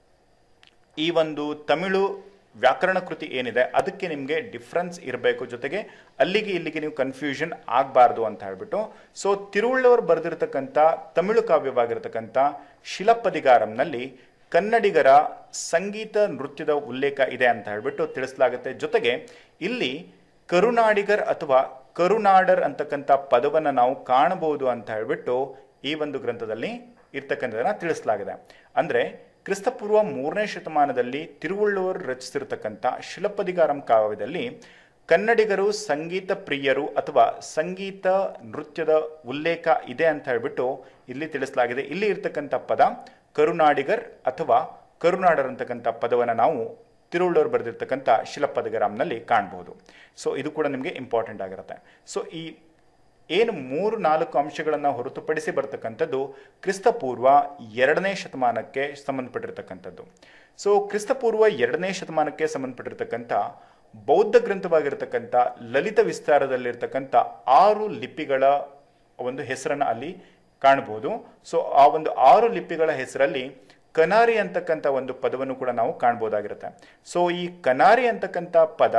ಈ ಒಂದು ತಮಿಳು ವ್ಯಾಕರಣ ಕೃತಿ ಏನಿದೆ ಅದಕ್ಕೆ ನಿಮಗೆ ಡಿಫ್ರೆನ್ಸ್ ಇರಬೇಕು ಜೊತೆಗೆ ಅಲ್ಲಿಗೆ ಇಲ್ಲಿಗೆ ನೀವು ಕನ್ಫ್ಯೂಷನ್ ಆಗಬಾರ್ದು ಅಂತ ಹೇಳ್ಬಿಟ್ಟು ಸೊ ತಿರುವಳ್ಳವರು ಬರೆದಿರ್ತಕ್ಕಂಥ ತಮಿಳು ಕಾವ್ಯವಾಗಿರ್ತಕ್ಕಂಥ ಶಿಲಪದಿಗಾರಂನಲ್ಲಿ ಕನ್ನಡಿಗರ ಸಂಗೀತ ನೃತ್ಯದ ಉಲ್ಲೇಖ ಇದೆ ಅಂತ ಹೇಳ್ಬಿಟ್ಟು ತಿಳಿಸಲಾಗುತ್ತೆ ಜೊತೆಗೆ ಇಲ್ಲಿ ಕರುನಾಡಿಗರ್ ಅಥವಾ ಕರುನಾಡರ್ ಅಂತಕ್ಕಂಥ ಪದವನ್ನು ನಾವು ಕಾಣಬಹುದು ಅಂತ ಹೇಳ್ಬಿಟ್ಟು ಈ ಒಂದು ಗ್ರಂಥದಲ್ಲಿ ಇರ್ತಕ್ಕಂಥದನ್ನ ತಿಳಿಸಲಾಗಿದೆ ಅಂದ್ರೆ ಕ್ರಿಸ್ತಪೂರ್ವ ಮೂರನೇ ಶತಮಾನದಲ್ಲಿ ತಿರುವಳ್ಳುವರು ರಚಿಸಿರ್ತಕ್ಕಂಥ ಶಿಲಪದಿಗಾರಂ ಕಾವ್ಯದಲ್ಲಿ ಕನ್ನಡಿಗರು ಸಂಗೀತ ಪ್ರಿಯರು ಅಥವಾ ಸಂಗೀತ ನೃತ್ಯದ ಉಲ್ಲೇಖ ಇದೆ ಅಂತ ಹೇಳ್ಬಿಟ್ಟು ಇಲ್ಲಿ ತಿಳಿಸಲಾಗಿದೆ ಇಲ್ಲಿ ಇರ್ತಕ್ಕಂಥ ಪದ ಕರುನಾಡಿಗರ್ ಅಥವಾ ಕರುನಾಡರ್ ಅಂತಕ್ಕಂಥ ಪದವನ್ನು ನಾವು ತಿರುವಳ್ಳೂರು ಬರೆದಿರ್ತಕ್ಕಂಥ ಶಿಲಪದಿಗರಾಮ್ನಲ್ಲಿ ಕಾಣಬಹುದು ಸೊ ಇದು ಕೂಡ ನಿಮಗೆ ಇಂಪಾರ್ಟೆಂಟ್ ಆಗಿರುತ್ತೆ ಸೊ ಈ ಏನು ಮೂರು ನಾಲ್ಕು ಅಂಶಗಳನ್ನು ಹೊರತುಪಡಿಸಿ ಬರ್ತಕ್ಕಂಥದ್ದು ಕ್ರಿಸ್ತಪೂರ್ವ ಎರಡನೇ ಶತಮಾನಕ್ಕೆ ಸಂಬಂಧಪಟ್ಟಿರ್ತಕ್ಕಂಥದ್ದು ಸೊ ಕ್ರಿಸ್ತಪೂರ್ವ ಎರಡನೇ ಶತಮಾನಕ್ಕೆ ಸಂಬಂಧಪಟ್ಟಿರ್ತಕ್ಕಂಥ ಬೌದ್ಧ ಗ್ರಂಥವಾಗಿರ್ತಕ್ಕಂಥ ಲಲಿತ ವಿಸ್ತಾರದಲ್ಲಿರ್ತಕ್ಕಂಥ ಆರು ಲಿಪಿಗಳ ಒಂದು ಹೆಸರನ್ನು ಅಲ್ಲಿ ಕಾಣಬಹುದು ಸೊ ಆ ಒಂದು ಆರು ಲಿಪಿಗಳ ಹೆಸರಲ್ಲಿ ಕನಾರಿ ಅಂತಕ್ಕಂಥ ಒಂದು ಪದವನ್ನು ಕೂಡ ನಾವು ಕಾಣ್ಬೋದಾಗಿರುತ್ತೆ ಸೊ ಈ ಕನಾರಿ ಅಂತಕ್ಕಂಥ ಪದ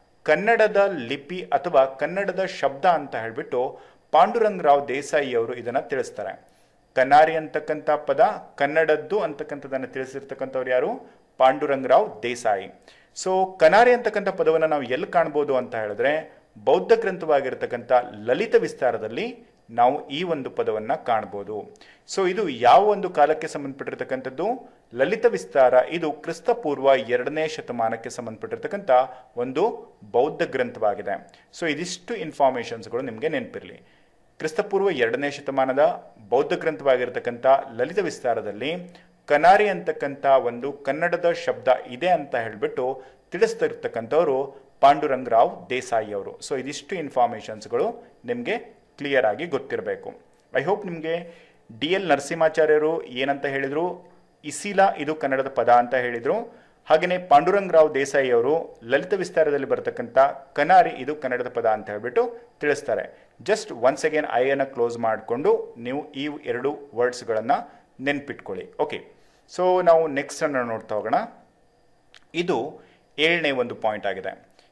ಕನ್ನಡದ ಲಿಪಿ ಅಥವಾ ಕನ್ನಡದ ಶಬ್ದ ಅಂತ ಹೇಳ್ಬಿಟ್ಟು ಪಾಂಡುರಂಗ್ ರಾವ್ ದೇಸಾಯಿ ಅವರು ಇದನ್ನ ತಿಳಿಸ್ತಾರೆ ಕನ್ನಾರಿ ಅಂತಕ್ಕಂಥ ಪದ ಕನ್ನಡದ್ದು ಅಂತಕ್ಕಂಥದ್ದನ್ನು ತಿಳಿಸಿರ್ತಕ್ಕಂಥವ್ರು ಯಾರು ಪಾಂಡುರಂಗ್ ರಾವ್ ದೇಸಾಯಿ ಸೊ ಕನಾರಿ ಅಂತಕ್ಕಂಥ ಪದವನ್ನು ನಾವು ಎಲ್ಲಿ ಕಾಣ್ಬೋದು ಅಂತ ಹೇಳಿದ್ರೆ ಬೌದ್ಧ ಗ್ರಂಥವಾಗಿರ್ತಕ್ಕಂಥ ಲಲಿತ ವಿಸ್ತಾರದಲ್ಲಿ ನಾವು ಈ ಒಂದು ಪದವನ್ನ ಕಾಣ್ಬೋದು ಸೊ ಇದು ಯಾವ ಒಂದು ಕಾಲಕ್ಕೆ ಸಂಬಂಧಪಟ್ಟಿರ್ತಕ್ಕಂಥದ್ದು ಲಲಿತ ವಿಸ್ತಾರ ಇದು ಕ್ರಿಸ್ತ ಪೂರ್ವ ಎರಡನೇ ಶತಮಾನಕ್ಕೆ ಸಂಬಂಧಪಟ್ಟಿರ್ತಕ್ಕಂಥ ಒಂದು ಬೌದ್ಧ ಗ್ರಂಥವಾಗಿದೆ ಸೊ ಇದಿಷ್ಟು ಇನ್ಫಾರ್ಮೇಶನ್ಸ್ಗಳು ನಿಮಗೆ ನೆನಪಿರಲಿ ಕ್ರಿಸ್ತಪೂರ್ವ ಎರಡನೇ ಶತಮಾನದ ಬೌದ್ಧ ಗ್ರಂಥವಾಗಿರ್ತಕ್ಕಂಥ ಲಲಿತ ವಿಸ್ತಾರದಲ್ಲಿ ಕನಾರಿ ಅಂತಕ್ಕಂಥ ಒಂದು ಕನ್ನಡದ ಶಬ್ದ ಇದೆ ಅಂತ ಹೇಳ್ಬಿಟ್ಟು ತಿಳಿಸ್ತಿರ್ತಕ್ಕಂಥವ್ರು ಪಾಂಡುರಂಗ್ ರಾವ್ ದೇಸಾಯಿ ಅವರು ಸೊ ಇದಿಷ್ಟು ಇನ್ಫಾರ್ಮೇಶನ್ಸ್ಗಳು ನಿಮಗೆ ಕ್ಲಿಯರ್ ಆಗಿ ಗೊತ್ತಿರಬೇಕು ಐ ಹೋಪ್ ನಿಮಗೆ ಡಿ ಎಲ್ ನರಸಿಂಹಾಚಾರ್ಯರು ಏನಂತ ಹೇಳಿದ್ರು ಇಸಿಲಾ ಇದು ಕನ್ನಡದ ಪದ ಅಂತ ಹೇಳಿದ್ರು ಹಾಗೆಯೇ ಪಾಂಡುರಂಗ್ ರಾವ್ ದೇಸಾಯಿ ಅವರು ಲಲಿತ ವಿಸ್ತಾರದಲ್ಲಿ ಬರತಕ್ಕಂಥ ಕನಾರಿ ಇದು ಕನ್ನಡದ ಪದ ಅಂತ ಹೇಳ್ಬಿಟ್ಟು ತಿಳಿಸ್ತಾರೆ ಜಸ್ಟ್ ಒನ್ಸ್ ಅಗೇನ್ ಐಯನ್ನು ಕ್ಲೋಸ್ ಮಾಡಿಕೊಂಡು ನೀವು ಈ ಎರಡು ವರ್ಡ್ಸ್ಗಳನ್ನು ನೆನ್ಪಿಟ್ಕೊಳ್ಳಿ ಓಕೆ ಸೊ ನಾವು ನೆಕ್ಸ್ಟ್ ಅನ್ನು ನೋಡ್ತಾ ಹೋಗೋಣ ಇದು ಏಳನೇ ಒಂದು ಪಾಯಿಂಟ್ ಆಗಿದೆ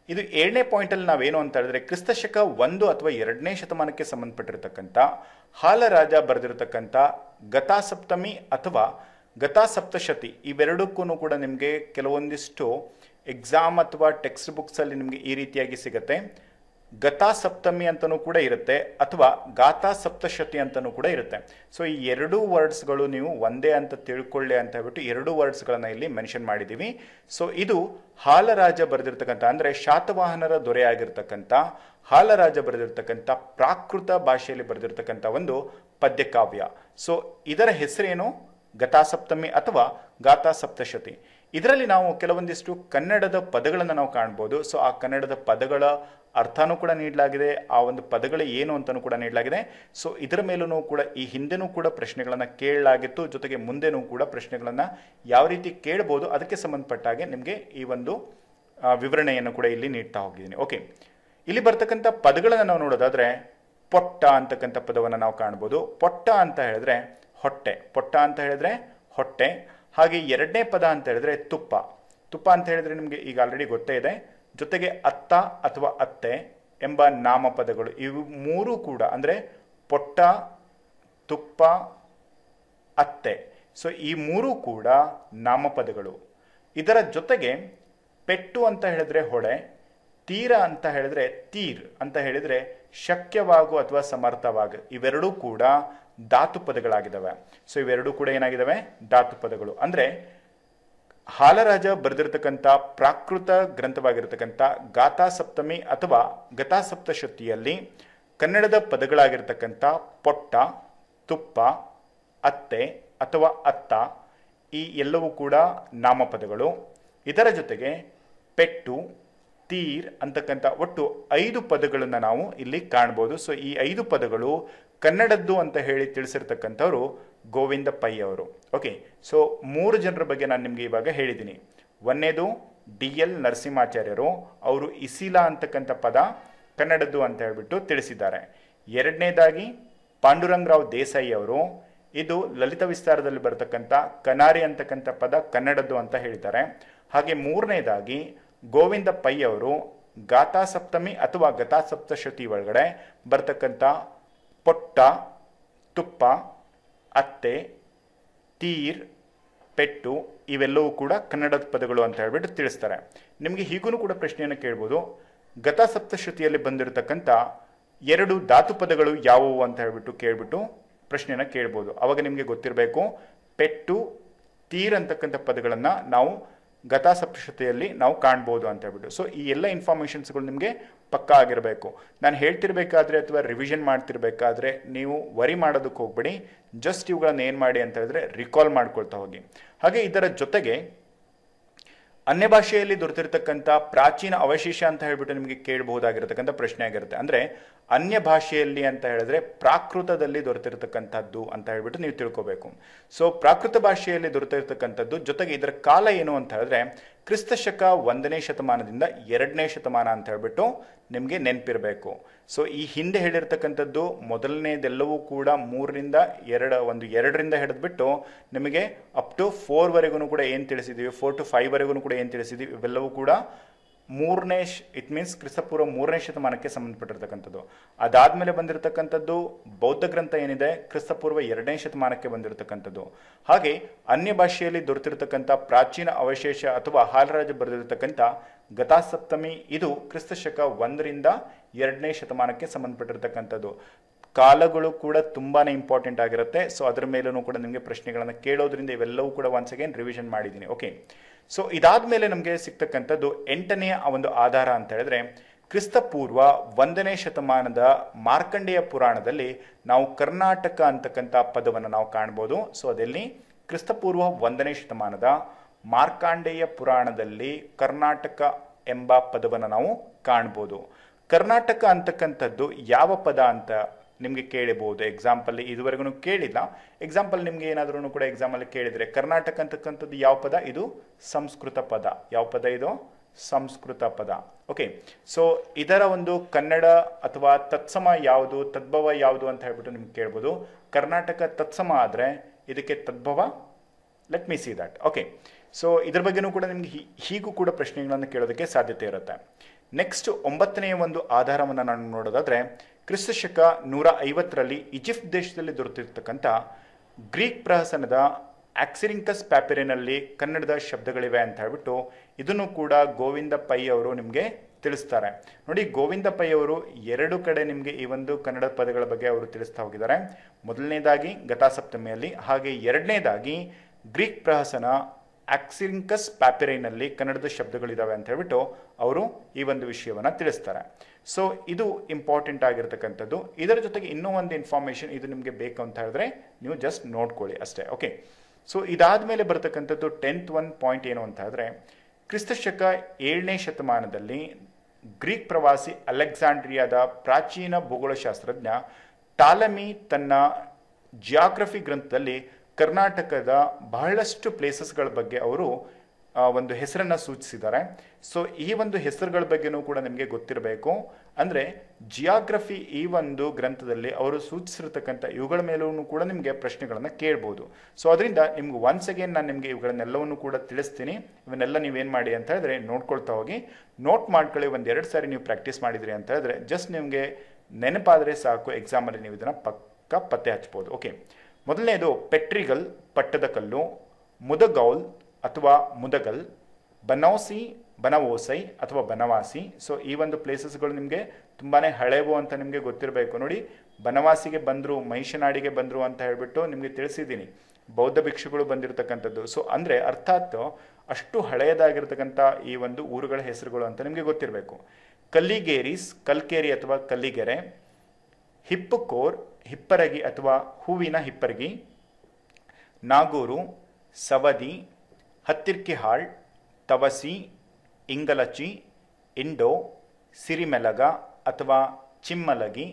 ಇದು ಏಳನೇ ಪಾಯಿಂಟಲ್ಲಿ ನಾವೇನು ಅಂತ ಹೇಳಿದ್ರೆ ಕ್ರಿಸ್ತಶಕ ಒಂದು ಅಥವಾ ಎರಡನೇ ಶತಮಾನಕ್ಕೆ ಸಂಬಂಧಪಟ್ಟಿರ್ತಕ್ಕಂಥ ಹಾಲರಾಜ ಬರೆದಿರತಕ್ಕಂಥ ಗತಾಸಪ್ತಮಿ ಅಥವಾ ಗತಾಸಪ್ತಶತಿ ಇವೆರಡಕ್ಕೂ ಕೂಡ ನಿಮಗೆ ಕೆಲವೊಂದಿಷ್ಟು ಎಕ್ಸಾಮ್ ಅಥವಾ ಟೆಕ್ಸ್ಟ್ ಬುಕ್ಸಲ್ಲಿ ನಿಮಗೆ ಈ ರೀತಿಯಾಗಿ ಸಿಗುತ್ತೆ ಗತಾ ಸಪ್ತಮಿ ಅಂತಲೂ ಕೂಡ ಇರುತ್ತೆ ಅಥವಾ ಗಾತಾ ಸಪ್ತಶತಿ ಅಂತಲೂ ಕೂಡ ಇರುತ್ತೆ ಸೊ ಈ ಎರಡೂ ವರ್ಡ್ಸ್ಗಳು ನೀವು ಒಂದೇ ಅಂತ ತಿಳ್ಕೊಳ್ಳಿ ಅಂತ ಹೇಳ್ಬಿಟ್ಟು ಎರಡು ವರ್ಡ್ಸ್ಗಳನ್ನು ಇಲ್ಲಿ ಮೆನ್ಷನ್ ಮಾಡಿದ್ದೀವಿ ಸೊ ಇದು ಹಾಲರಾಜ ಬರೆದಿರ್ತಕ್ಕಂಥ ಅಂದರೆ ಶಾತವಾಹನರ ದೊರೆಯಾಗಿರ್ತಕ್ಕಂಥ ಹಾಲರಾಜ ಬರೆದಿರ್ತಕ್ಕಂಥ ಪ್ರಾಕೃತ ಭಾಷೆಯಲ್ಲಿ ಬರೆದಿರ್ತಕ್ಕಂಥ ಒಂದು ಪದ್ಯಕಾವ್ಯ ಸೊ ಇದರ ಹೆಸರೇನು ಗತಾಸಪ್ತಮಿ ಅಥವಾ ಗಾತಾ ಸಪ್ತಶತಿ ಇದರಲ್ಲಿ ನಾವು ಕೆಲವೊಂದಿಷ್ಟು ಕನ್ನಡದ ಪದಗಳನ್ನು ನಾವು ಕಾಣ್ಬೋದು ಸೊ ಆ ಕನ್ನಡದ ಪದಗಳ ಅರ್ಥನೂ ಕೂಡ ನೀಡಲಾಗಿದೆ ಆ ಒಂದು ಪದಗಳು ಏನು ಅಂತಲೂ ಕೂಡ ನೀಡಲಾಗಿದೆ ಸೊ ಇದರ ಮೇಲೂ ಕೂಡ ಈ ಹಿಂದೆನೂ ಕೂಡ ಪ್ರಶ್ನೆಗಳನ್ನು ಕೇಳಲಾಗಿತ್ತು ಜೊತೆಗೆ ಮುಂದೆನೂ ಕೂಡ ಪ್ರಶ್ನೆಗಳನ್ನು ಯಾವ ರೀತಿ ಕೇಳ್ಬೋದು ಅದಕ್ಕೆ ಸಂಬಂಧಪಟ್ಟ ಹಾಗೆ ನಿಮಗೆ ಈ ಒಂದು ಆ, ವಿವರಣೆಯನ್ನು ಕೂಡ ಇಲ್ಲಿ ನೀಡ್ತಾ ಹೋಗಿದ್ದೀನಿ ಓಕೆ ಇಲ್ಲಿ ಬರ್ತಕ್ಕಂಥ ಪದಗಳನ್ನು ನಾವು ನೋಡೋದಾದ್ರೆ ಪೊಟ್ಟ ಅಂತಕ್ಕಂಥ ಪದವನ್ನು ನಾವು ಕಾಣ್ಬೋದು ಪೊಟ್ಟ ಅಂತ ಹೇಳಿದ್ರೆ ಹೊಟ್ಟೆ ಪೊಟ್ಟ ಅಂತ ಹೇಳಿದ್ರೆ ಹೊಟ್ಟೆ ಹಾಗೆ ಎರಡನೇ ಪದ ಅಂತ ಹೇಳಿದ್ರೆ ತುಪ್ಪ ತುಪ್ಪ ಅಂತ ಹೇಳಿದ್ರೆ ನಿಮಗೆ ಈಗ ಆಲ್ರೆಡಿ ಗೊತ್ತೇ ಇದೆ ಜೊತೆಗೆ ಅತ್ತ ಅಥವಾ ಅತ್ತೆ ಎಂಬ ನಾಮಪದಗಳು ಇವು ಮೂರು ಕೂಡ ಅಂದರೆ ಪೊಟ್ಟ ತುಪ್ಪ ಅತ್ತೆ ಸೊ ಈ ಮೂರು ಕೂಡ ನಾಮಪದಗಳು ಇದರ ಜೊತೆಗೆ ಪೆಟ್ಟು ಅಂತ ಹೇಳಿದ್ರೆ ಹೊಡೆ ತೀರ ಅಂತ ಹೇಳಿದ್ರೆ ತೀರ್ ಅಂತ ಹೇಳಿದ್ರೆ ಶಕ್ಯವಾಗು ಅಥವಾ ಸಮರ್ಥವಾಗ ಇವೆರಡೂ ಕೂಡ ಧಾತು ಪದಗಳಾಗಿದ್ದಾವೆ ಸೊ ಇವೆರಡೂ ಕೂಡ ಏನಾಗಿದ್ದಾವೆ ಧಾತು ಪದಗಳು ಅಂದ್ರೆ ಹಾಲರಾಜ ಬರೆದಿರತಕ್ಕಂಥ ಪ್ರಾಕೃತ ಗ್ರಂಥವಾಗಿರತಕ್ಕಂಥ ಗಾಥಾ ಸಪ್ತಮಿ ಅಥವಾ ಗತಾ ಸಪ್ತಶತಿಯಲ್ಲಿ ಕನ್ನಡದ ಪದಗಳಾಗಿರ್ತಕ್ಕಂಥ ಪೊಟ್ಟ ತುಪ್ಪ ಅತ್ತೆ ಅಥವಾ ಅತ್ತ ಈ ಎಲ್ಲವೂ ಕೂಡ ನಾಮಪದಗಳು ಇದರ ಜೊತೆಗೆ ಪೆಟ್ಟು ತೀರ್ ಅಂತಕ್ಕಂಥ ಒಟ್ಟು ಐದು ಪದಗಳನ್ನು ನಾವು ಇಲ್ಲಿ ಕಾಣ್ಬೋದು ಸೊ ಈ ಐದು ಪದಗಳು ಕನ್ನಡದ್ದು ಅಂತ ಹೇಳಿ ತಿಳಿಸಿರ್ತಕ್ಕಂಥವ್ರು ಗೋವಿಂದ ಪೈ ಅವರು ಓಕೆ ಸೊ ಮೂರು ಜನರ ಬಗ್ಗೆ ನಾನು ನಿಮಗೆ ಇವಾಗ ಹೇಳಿದ್ದೀನಿ ಒಂದನೇದು ಡಿ ಎಲ್ ನರಸಿಂಹಾಚಾರ್ಯರು ಅವರು ಇಸಿಲಾ ಅಂತಕ್ಕಂಥ ಪದ ಕನ್ನಡದ್ದು ಅಂತ ಹೇಳ್ಬಿಟ್ಟು ತಿಳಿಸಿದ್ದಾರೆ ಎರಡನೇದಾಗಿ ಪಾಂಡುರಂಗರಾವ್ ದೇಸಾಯಿ ಅವರು ಇದು ಲಲಿತ ವಿಸ್ತಾರದಲ್ಲಿ ಬರತಕ್ಕಂಥ ಕನಾರಿ ಅಂತಕ್ಕಂಥ ಪದ ಕನ್ನಡದ್ದು ಅಂತ ಹೇಳಿದ್ದಾರೆ ಹಾಗೆ ಮೂರನೇದಾಗಿ ಗೋವಿಂದ ಪೈ ಅವರು ಗಾಥಾ ಸಪ್ತಮಿ ಅಥವಾ ಗತಾ ಸಪ್ತಶತಿ ಒಳಗಡೆ ಬರ್ತಕ್ಕಂಥ ಪೊಟ್ಟ ತುಪ್ಪ ಅತ್ತೆ ತೀರ್ ಪೆಟ್ಟು ಇವೆಲ್ಲವೂ ಕೂಡ ಕನ್ನಡದ ಪದಗಳು ಅಂತ ಹೇಳ್ಬಿಟ್ಟು ತಿಳಿಸ್ತಾರೆ ನಿಮಗೆ ಹೀಗೂ ಕೂಡ ಪ್ರಶ್ನೆಯನ್ನು ಕೇಳ್ಬೋದು ಗತ ಸಪ್ತಶ್ರುತಿಯಲ್ಲಿ ಬಂದಿರತಕ್ಕಂಥ ಎರಡು ಧಾತು ಪದಗಳು ಯಾವುವು ಅಂತ ಹೇಳ್ಬಿಟ್ಟು ಕೇಳ್ಬಿಟ್ಟು ಪ್ರಶ್ನೆಯನ್ನು ಕೇಳ್ಬೋದು ಅವಾಗ ನಿಮಗೆ ಗೊತ್ತಿರಬೇಕು ಪೆಟ್ಟು ತೀರ್ ಅಂತಕ್ಕಂಥ ಪದಗಳನ್ನು ನಾವು ಗತಾ ಸಪ್ತಶ್ರುತಿಯಲ್ಲಿ ನಾವು ಕಾಣ್ಬೋದು ಅಂತ ಹೇಳ್ಬಿಟ್ಟು ಸೊ ಈ ಎಲ್ಲ ಇನ್ಫಾರ್ಮೇಷನ್ಸ್ಗಳು ನಿಮಗೆ ಪಕ್ಕಾ ಆಗಿರಬೇಕು ನಾನು ಹೇಳ್ತಿರ್ಬೇಕಾದ್ರೆ ಅಥವಾ ರಿವಿಷನ್ ಮಾಡ್ತಿರ್ಬೇಕಾದ್ರೆ ನೀವು ವರಿ ಮಾಡೋದಕ್ಕೆ ಹೋಗ್ಬೇಡಿ ಜಸ್ಟ್ ಇವುಗಳನ್ನ ಏನು ಮಾಡಿ ಅಂತ ಹೇಳಿದ್ರೆ ರಿಕಾಲ್ ಮಾಡ್ಕೊಳ್ತಾ ಹೋಗಿ ಹಾಗೆ ಇದರ ಜೊತೆಗೆ ಅನ್ಯ ಭಾಷೆಯಲ್ಲಿ ದೊರೆತಿರ್ತಕ್ಕಂಥ ಪ್ರಾಚೀನ ಅವಶೇಷ ಅಂತ ಹೇಳ್ಬಿಟ್ಟು ನಿಮಗೆ ಕೇಳಬಹುದಾಗಿರತಕ್ಕಂಥ ಪ್ರಶ್ನೆ ಆಗಿರುತ್ತೆ ಅಂದ್ರೆ ಅನ್ಯ ಭಾಷೆಯಲ್ಲಿ ಅಂತ ಹೇಳಿದ್ರೆ ಪ್ರಾಕೃತದಲ್ಲಿ ದೊರೆತಿರ್ತಕ್ಕಂಥದ್ದು ಅಂತ ಹೇಳ್ಬಿಟ್ಟು ನೀವು ತಿಳ್ಕೋಬೇಕು ಸೊ ಪ್ರಾಕೃತ ಭಾಷೆಯಲ್ಲಿ ದೊರೆತಿರ್ತಕ್ಕಂಥದ್ದು ಜೊತೆಗೆ ಇದರ ಕಾಲ ಏನು ಅಂತ ಹೇಳಿದ್ರೆ ಕ್ರಿಸ್ತ ಶಕ ಒಂದನೇ ಶತಮಾನದಿಂದ ಎರಡನೇ ಶತಮಾನ ಅಂತ ಹೇಳ್ಬಿಟ್ಟು ನಿಮಗೆ ನೆನಪಿರಬೇಕು ಸೊ ಈ ಹಿಂದೆ ಹೇಳಿರ್ತಕ್ಕಂಥದ್ದು ಮೊದಲನೇದೆಲ್ಲವೂ ಕೂಡ ಮೂರರಿಂದ ಎರಡು ಒಂದು ಎರಡರಿಂದ ಹಿಡಿದ್ಬಿಟ್ಟು ನಿಮಗೆ ಅಪ್ ಟು ಫೋರ್ವರೆಗೂ ಕೂಡ ಏನು ತಿಳಿಸಿದ್ದೀವಿ ಫೋರ್ ಟು ಫೈವ್ವರೆಗೂ ಕೂಡ ಏನು ತಿಳಿಸಿದ್ದೀವಿ ಇವೆಲ್ಲವೂ ಕೂಡ ಮೂರನೇ ಇಟ್ ಮೀನ್ಸ್ ಕ್ರಿಸ್ತಪೂರ್ವ ಮೂರನೇ ಶತಮಾನಕ್ಕೆ ಸಂಬಂಧಪಟ್ಟಿರ್ತಕ್ಕಂಥದ್ದು ಅದಾದ್ಮೇಲೆ ಬಂದಿರತಕ್ಕಂಥದ್ದು ಬೌದ್ಧ ಗ್ರಂಥ ಏನಿದೆ ಕ್ರಿಸ್ತಪೂರ್ವ ಎರಡನೇ ಶತಮಾನಕ್ಕೆ ಬಂದಿರತಕ್ಕಂಥದ್ದು ಹಾಗೆ ಅನ್ಯ ಭಾಷೆಯಲ್ಲಿ ದೊರೆತಿರ್ತಕ್ಕಂಥ ಪ್ರಾಚೀನ ಅವಶೇಷ ಅಥವಾ ಹಾಲರಾಜ ಬರೆದಿರತಕ್ಕಂಥ ಗತಾಸಪ್ತಮಿ ಇದು ಕ್ರಿಸ್ತ ಶಕ ಒಂದರಿಂದ ಎರಡನೇ ಶತಮಾನಕ್ಕೆ ಸಂಬಂಧಪಟ್ಟಿರ್ತಕ್ಕಂಥದ್ದು ಕಾಲಗಳು ಕೂಡ ತುಂಬಾನೇ ಇಂಪಾರ್ಟೆಂಟ್ ಆಗಿರುತ್ತೆ ಸೊ ಅದರ ಮೇಲೂ ಕೂಡ ನಿಮಗೆ ಪ್ರಶ್ನೆಗಳನ್ನು ಕೇಳೋದ್ರಿಂದ ಇವೆಲ್ಲವೂ ಕೂಡ ಒನ್ಸ್ ಅಗೇನ್ ರಿವಿಷನ್ ಮಾಡಿದ್ದೀನಿ ಓಕೆ ಸೊ ಇದಾದ್ಮೇಲೆ ನಮಗೆ ಸಿಗ್ತಕ್ಕಂಥದ್ದು ಎಂಟನೆಯ ಆ ಒಂದು ಆಧಾರ ಅಂತ ಹೇಳಿದ್ರೆ ಕ್ರಿಸ್ತಪೂರ್ವ ಒಂದನೇ ಶತಮಾನದ ಮಾರ್ಕಂಡೇಯ ಪುರಾಣದಲ್ಲಿ ನಾವು ಕರ್ನಾಟಕ ಅಂತಕ್ಕಂಥ ಪದವನ್ನು ನಾವು ಕಾಣ್ಬೋದು ಸೊ ಅದೆಲ್ಲಿ ಕ್ರಿಸ್ತಪೂರ್ವ ಒಂದನೇ ಶತಮಾನದ ಮಾರ್ಕಾಂಡೇಯ ಪುರಾಣದಲ್ಲಿ ಕರ್ನಾಟಕ ಎಂಬ ಪದವನ್ನು ನಾವು ಕಾಣ್ಬೋದು ಕರ್ನಾಟಕ ಅಂತಕ್ಕಂಥದ್ದು ಯಾವ ಪದ ಅಂತ ನಿಮಗೆ ಕೇಳಬಹುದು ಎಕ್ಸಾಂಪಲ್ ಇದುವರೆಗೂ ಕೇಳಿಲ್ಲ ಎಕ್ಸಾಂಪಲ್ ನಿಮ್ಗೆ ಏನಾದ್ರೂ ಕೂಡ ಎಕ್ಸಾಮಲ್ಲಿ ಕೇಳಿದ್ರೆ ಕರ್ನಾಟಕ ಅಂತಕ್ಕಂಥದ್ದು ಯಾವ ಪದ ಇದು ಸಂಸ್ಕೃತ ಪದ ಯಾವ ಪದ ಇದು ಸಂಸ್ಕೃತ ಪದ ಓಕೆ ಸೊ ಇದರ ಒಂದು ಕನ್ನಡ ಅಥವಾ ತತ್ಸಮ ಯಾವುದು ತದ್ಭವ ಯಾವುದು ಅಂತ ಹೇಳ್ಬಿಟ್ಟು ನಿಮ್ಗೆ ಕೇಳ್ಬೋದು ಕರ್ನಾಟಕ ತತ್ಸಮ ಆದರೆ ಇದಕ್ಕೆ ತದ್ಭವ let me see that okay so ಇದ್ರ ಬಗ್ಗೆನೂ ಕೂಡ ನಿಮ್ಗೆ ಹೀ- ಹೀಗೂ ಕೂಡ ಪ್ರಶ್ನೆಗಳನ್ನು ಕೇಳೋದಕ್ಕೆ ಸಾಧ್ಯತೆ ಇರುತ್ತೆ ನೆಕ್ಸ್ಟ್ ಒಂಬತ್ತನೆಯ ಒಂದು ಆಧಾರವನ್ನು ನಾನು ನೋಡೋದಾದ್ರೆ ಕ್ರಿಸ್ತ ಶಕ ನೂರ ಐವತ್ತರಲ್ಲಿ ಈಜಿಪ್ಟ್ ದೇಶದಲ್ಲಿ ದೊರೆತಿರ್ತಕ್ಕಂಥ ಗ್ರೀಕ್ ಪ್ರಹಸನದ ಆಕ್ಸಿರಿಂಕಸ್ ಪ್ಯಾಪಿರಿನಲ್ಲಿ ಕನ್ನಡದ ಶಬ್ದಗಳಿವೆ ಅಂತ ಹೇಳ್ಬಿಟ್ಟು ಇದನ್ನು ಕೂಡ ಗೋವಿಂದ ಪೈ ಅವರು ನಿಮಗೆ ತಿಳಿಸ್ತಾರೆ ನೋಡಿ ಗೋವಿಂದ ಪೈ ಅವರು ಎರಡು ಕಡೆ ನಿಮಗೆ ಈ ಒಂದು ಕನ್ನಡ ಪದಗಳ ಬಗ್ಗೆ ಅವರು ತಿಳಿಸ್ತಾ ಹೋಗಿದ್ದಾರೆ ಮೊದಲನೇದಾಗಿ ಗತಾಸಪ್ತಮಿಯಲ್ಲಿ ಹಾಗೆ ಎರಡನೇದಾಗಿ ಗ್ರೀಕ್ ಪ್ರಹಸನ ಆಕ್ಸಿರಿಂಕಸ್ ಪ್ಯಾಪಿರೈನಲ್ಲಿ ಕನ್ನಡದ ಶಬ್ದಗಳಿದಾವೆ ಅಂತ ಹೇಳ್ಬಿಟ್ಟು ಅವರು ಈ ಒಂದು ವಿಷಯವನ್ನು ತಿಳಿಸ್ತಾರೆ ಸೊ ಇದು ಇಂಪಾರ್ಟೆಂಟ್ ಆಗಿರ್ತಕ್ಕಂಥದ್ದು ಇದರ ಜೊತೆಗೆ ಇನ್ನೂ ಒಂದು ಇನ್ಫಾರ್ಮೇಷನ್ ಇದು ನಿಮಗೆ ಬೇಕು ಅಂತ ಹೇಳಿದ್ರೆ ನೀವು ಜಸ್ಟ್ ನೋಡ್ಕೊಳ್ಳಿ ಅಷ್ಟೇ ಓಕೆ ಸೊ ಇದಾದ ಮೇಲೆ ಬರ್ತಕ್ಕಂಥದ್ದು ಟೆಂತ್ ಒನ್ ಪಾಯಿಂಟ್ ಏನು ಅಂತ ಹೇಳಿದ್ರೆ ಕ್ರಿಸ್ತ ಶಕ ಏಳನೇ ಶತಮಾನದಲ್ಲಿ ಗ್ರೀಕ್ ಪ್ರವಾಸಿ ಅಲೆಕ್ಸಾಂಡ್ರಿಯಾದ ಪ್ರಾಚೀನ ಭೂಗೋಳಶಾಸ್ತ್ರಜ್ಞ ಟಾಲಮಿ ತನ್ನ ಜಿಯಾಗ್ರಫಿ ಗ್ರಂಥದಲ್ಲಿ ಕರ್ನಾಟಕದ ಬಹಳಷ್ಟು ಪ್ಲೇಸಸ್ಗಳ ಬಗ್ಗೆ ಅವರು ಆ, ಒಂದು ಹೆಸರನ್ನ ಸೂಚಿಸಿದ್ದಾರೆ ಸೊ ಈ ಒಂದು ಹೆಸರುಗಳ ಬಗ್ಗೆನೂ ಕೂಡ ನಿಮಗೆ ಗೊತ್ತಿರಬೇಕು ಅಂದರೆ ಜಿಯಾಗ್ರಫಿ ಈ ಒಂದು ಗ್ರಂಥದಲ್ಲಿ ಅವರು ಸೂಚಿಸಿರ್ತಕ್ಕಂಥ ಇವುಗಳ ಮೇಲೂ ಕೂಡ ನಿಮಗೆ ಪ್ರಶ್ನೆಗಳನ್ನು ಕೇಳ್ಬೋದು ಸೊ ಅದರಿಂದ ನಿಮ್ಗೆ ಒನ್ಸ್ ಅಗೇನ್ ನಾನು ನಿಮಗೆ ಇವುಗಳನ್ನೆಲ್ಲವನ್ನು ಕೂಡ ತಿಳಿಸ್ತೀನಿ ಇವನ್ನೆಲ್ಲ ನೀವೇನು ಮಾಡಿ ಅಂತ ಹೇಳಿದ್ರೆ ನೋಡ್ಕೊಳ್ತಾ ಹೋಗಿ ನೋಟ್ ಮಾಡ್ಕೊಳ್ಳಿ ಒಂದು ಎರಡು ಸಾರಿ ನೀವು ಪ್ರಾಕ್ಟೀಸ್ ಮಾಡಿದ್ರಿ ಅಂತ ಹೇಳಿದ್ರೆ ಜಸ್ಟ್ ನಿಮಗೆ ನೆನಪಾದರೆ ಸಾಕು ಎಕ್ಸಾಮಲ್ಲಿ ನೀವು ಇದನ್ನು ಪಕ್ಕ ಪತ್ತೆ ಹಚ್ಬೋದು ಓಕೆ ಮೊದಲನೇದು ಪೆಟ್ರಿಗಲ್ ಪಟ್ಟದಕಲ್ಲು ಮುದಗೌಲ್ ಅಥವಾ ಮುದಗಲ್ ಬನೌಸಿ ಬನವೋಸೈ ಅಥವಾ ಬನವಾಸಿ ಸೊ ಈ ಒಂದು ಪ್ಲೇಸಸ್ಗಳು ನಿಮಗೆ ತುಂಬಾ ಹಳೆವು ಅಂತ ನಿಮಗೆ ಗೊತ್ತಿರಬೇಕು ನೋಡಿ ಬನವಾಸಿಗೆ ಬಂದರು ಮಹಿಷನಾಡಿಗೆ ಬಂದರು ಅಂತ ಹೇಳ್ಬಿಟ್ಟು ನಿಮಗೆ ತಿಳಿಸಿದ್ದೀನಿ ಬೌದ್ಧ ಭಿಕ್ಷುಗಳು ಬಂದಿರತಕ್ಕಂಥದ್ದು ಸೊ ಅಂದರೆ ಅರ್ಥಾತ್ ಅಷ್ಟು ಹಳೆಯದಾಗಿರ್ತಕ್ಕಂಥ ಈ ಒಂದು ಊರುಗಳ ಹೆಸರುಗಳು ಅಂತ ನಿಮಗೆ ಗೊತ್ತಿರಬೇಕು ಕಲ್ಲಿಗೇರಿಸ್ ಕಲ್ಕೇರಿ ಅಥವಾ ಕಲ್ಲಿಗೆರೆ ಹಿಪ್ಪುಕೋರ್ ಹಿಪ್ಪರಗಿ ಅಥವಾ ಹೂವಿನ ಹಿಪ್ಪರಗಿ ನಾಗೂರು ಸವದಿ ಹತ್ತಿರ್ಕಿಹಾಳ್ ತವಸಿ ಇಂಗಲಚಿ ಇಂಡೋ ಸಿರಿಮೆಲಗ ಅಥವಾ ಚಿಮ್ಮಲಗಿ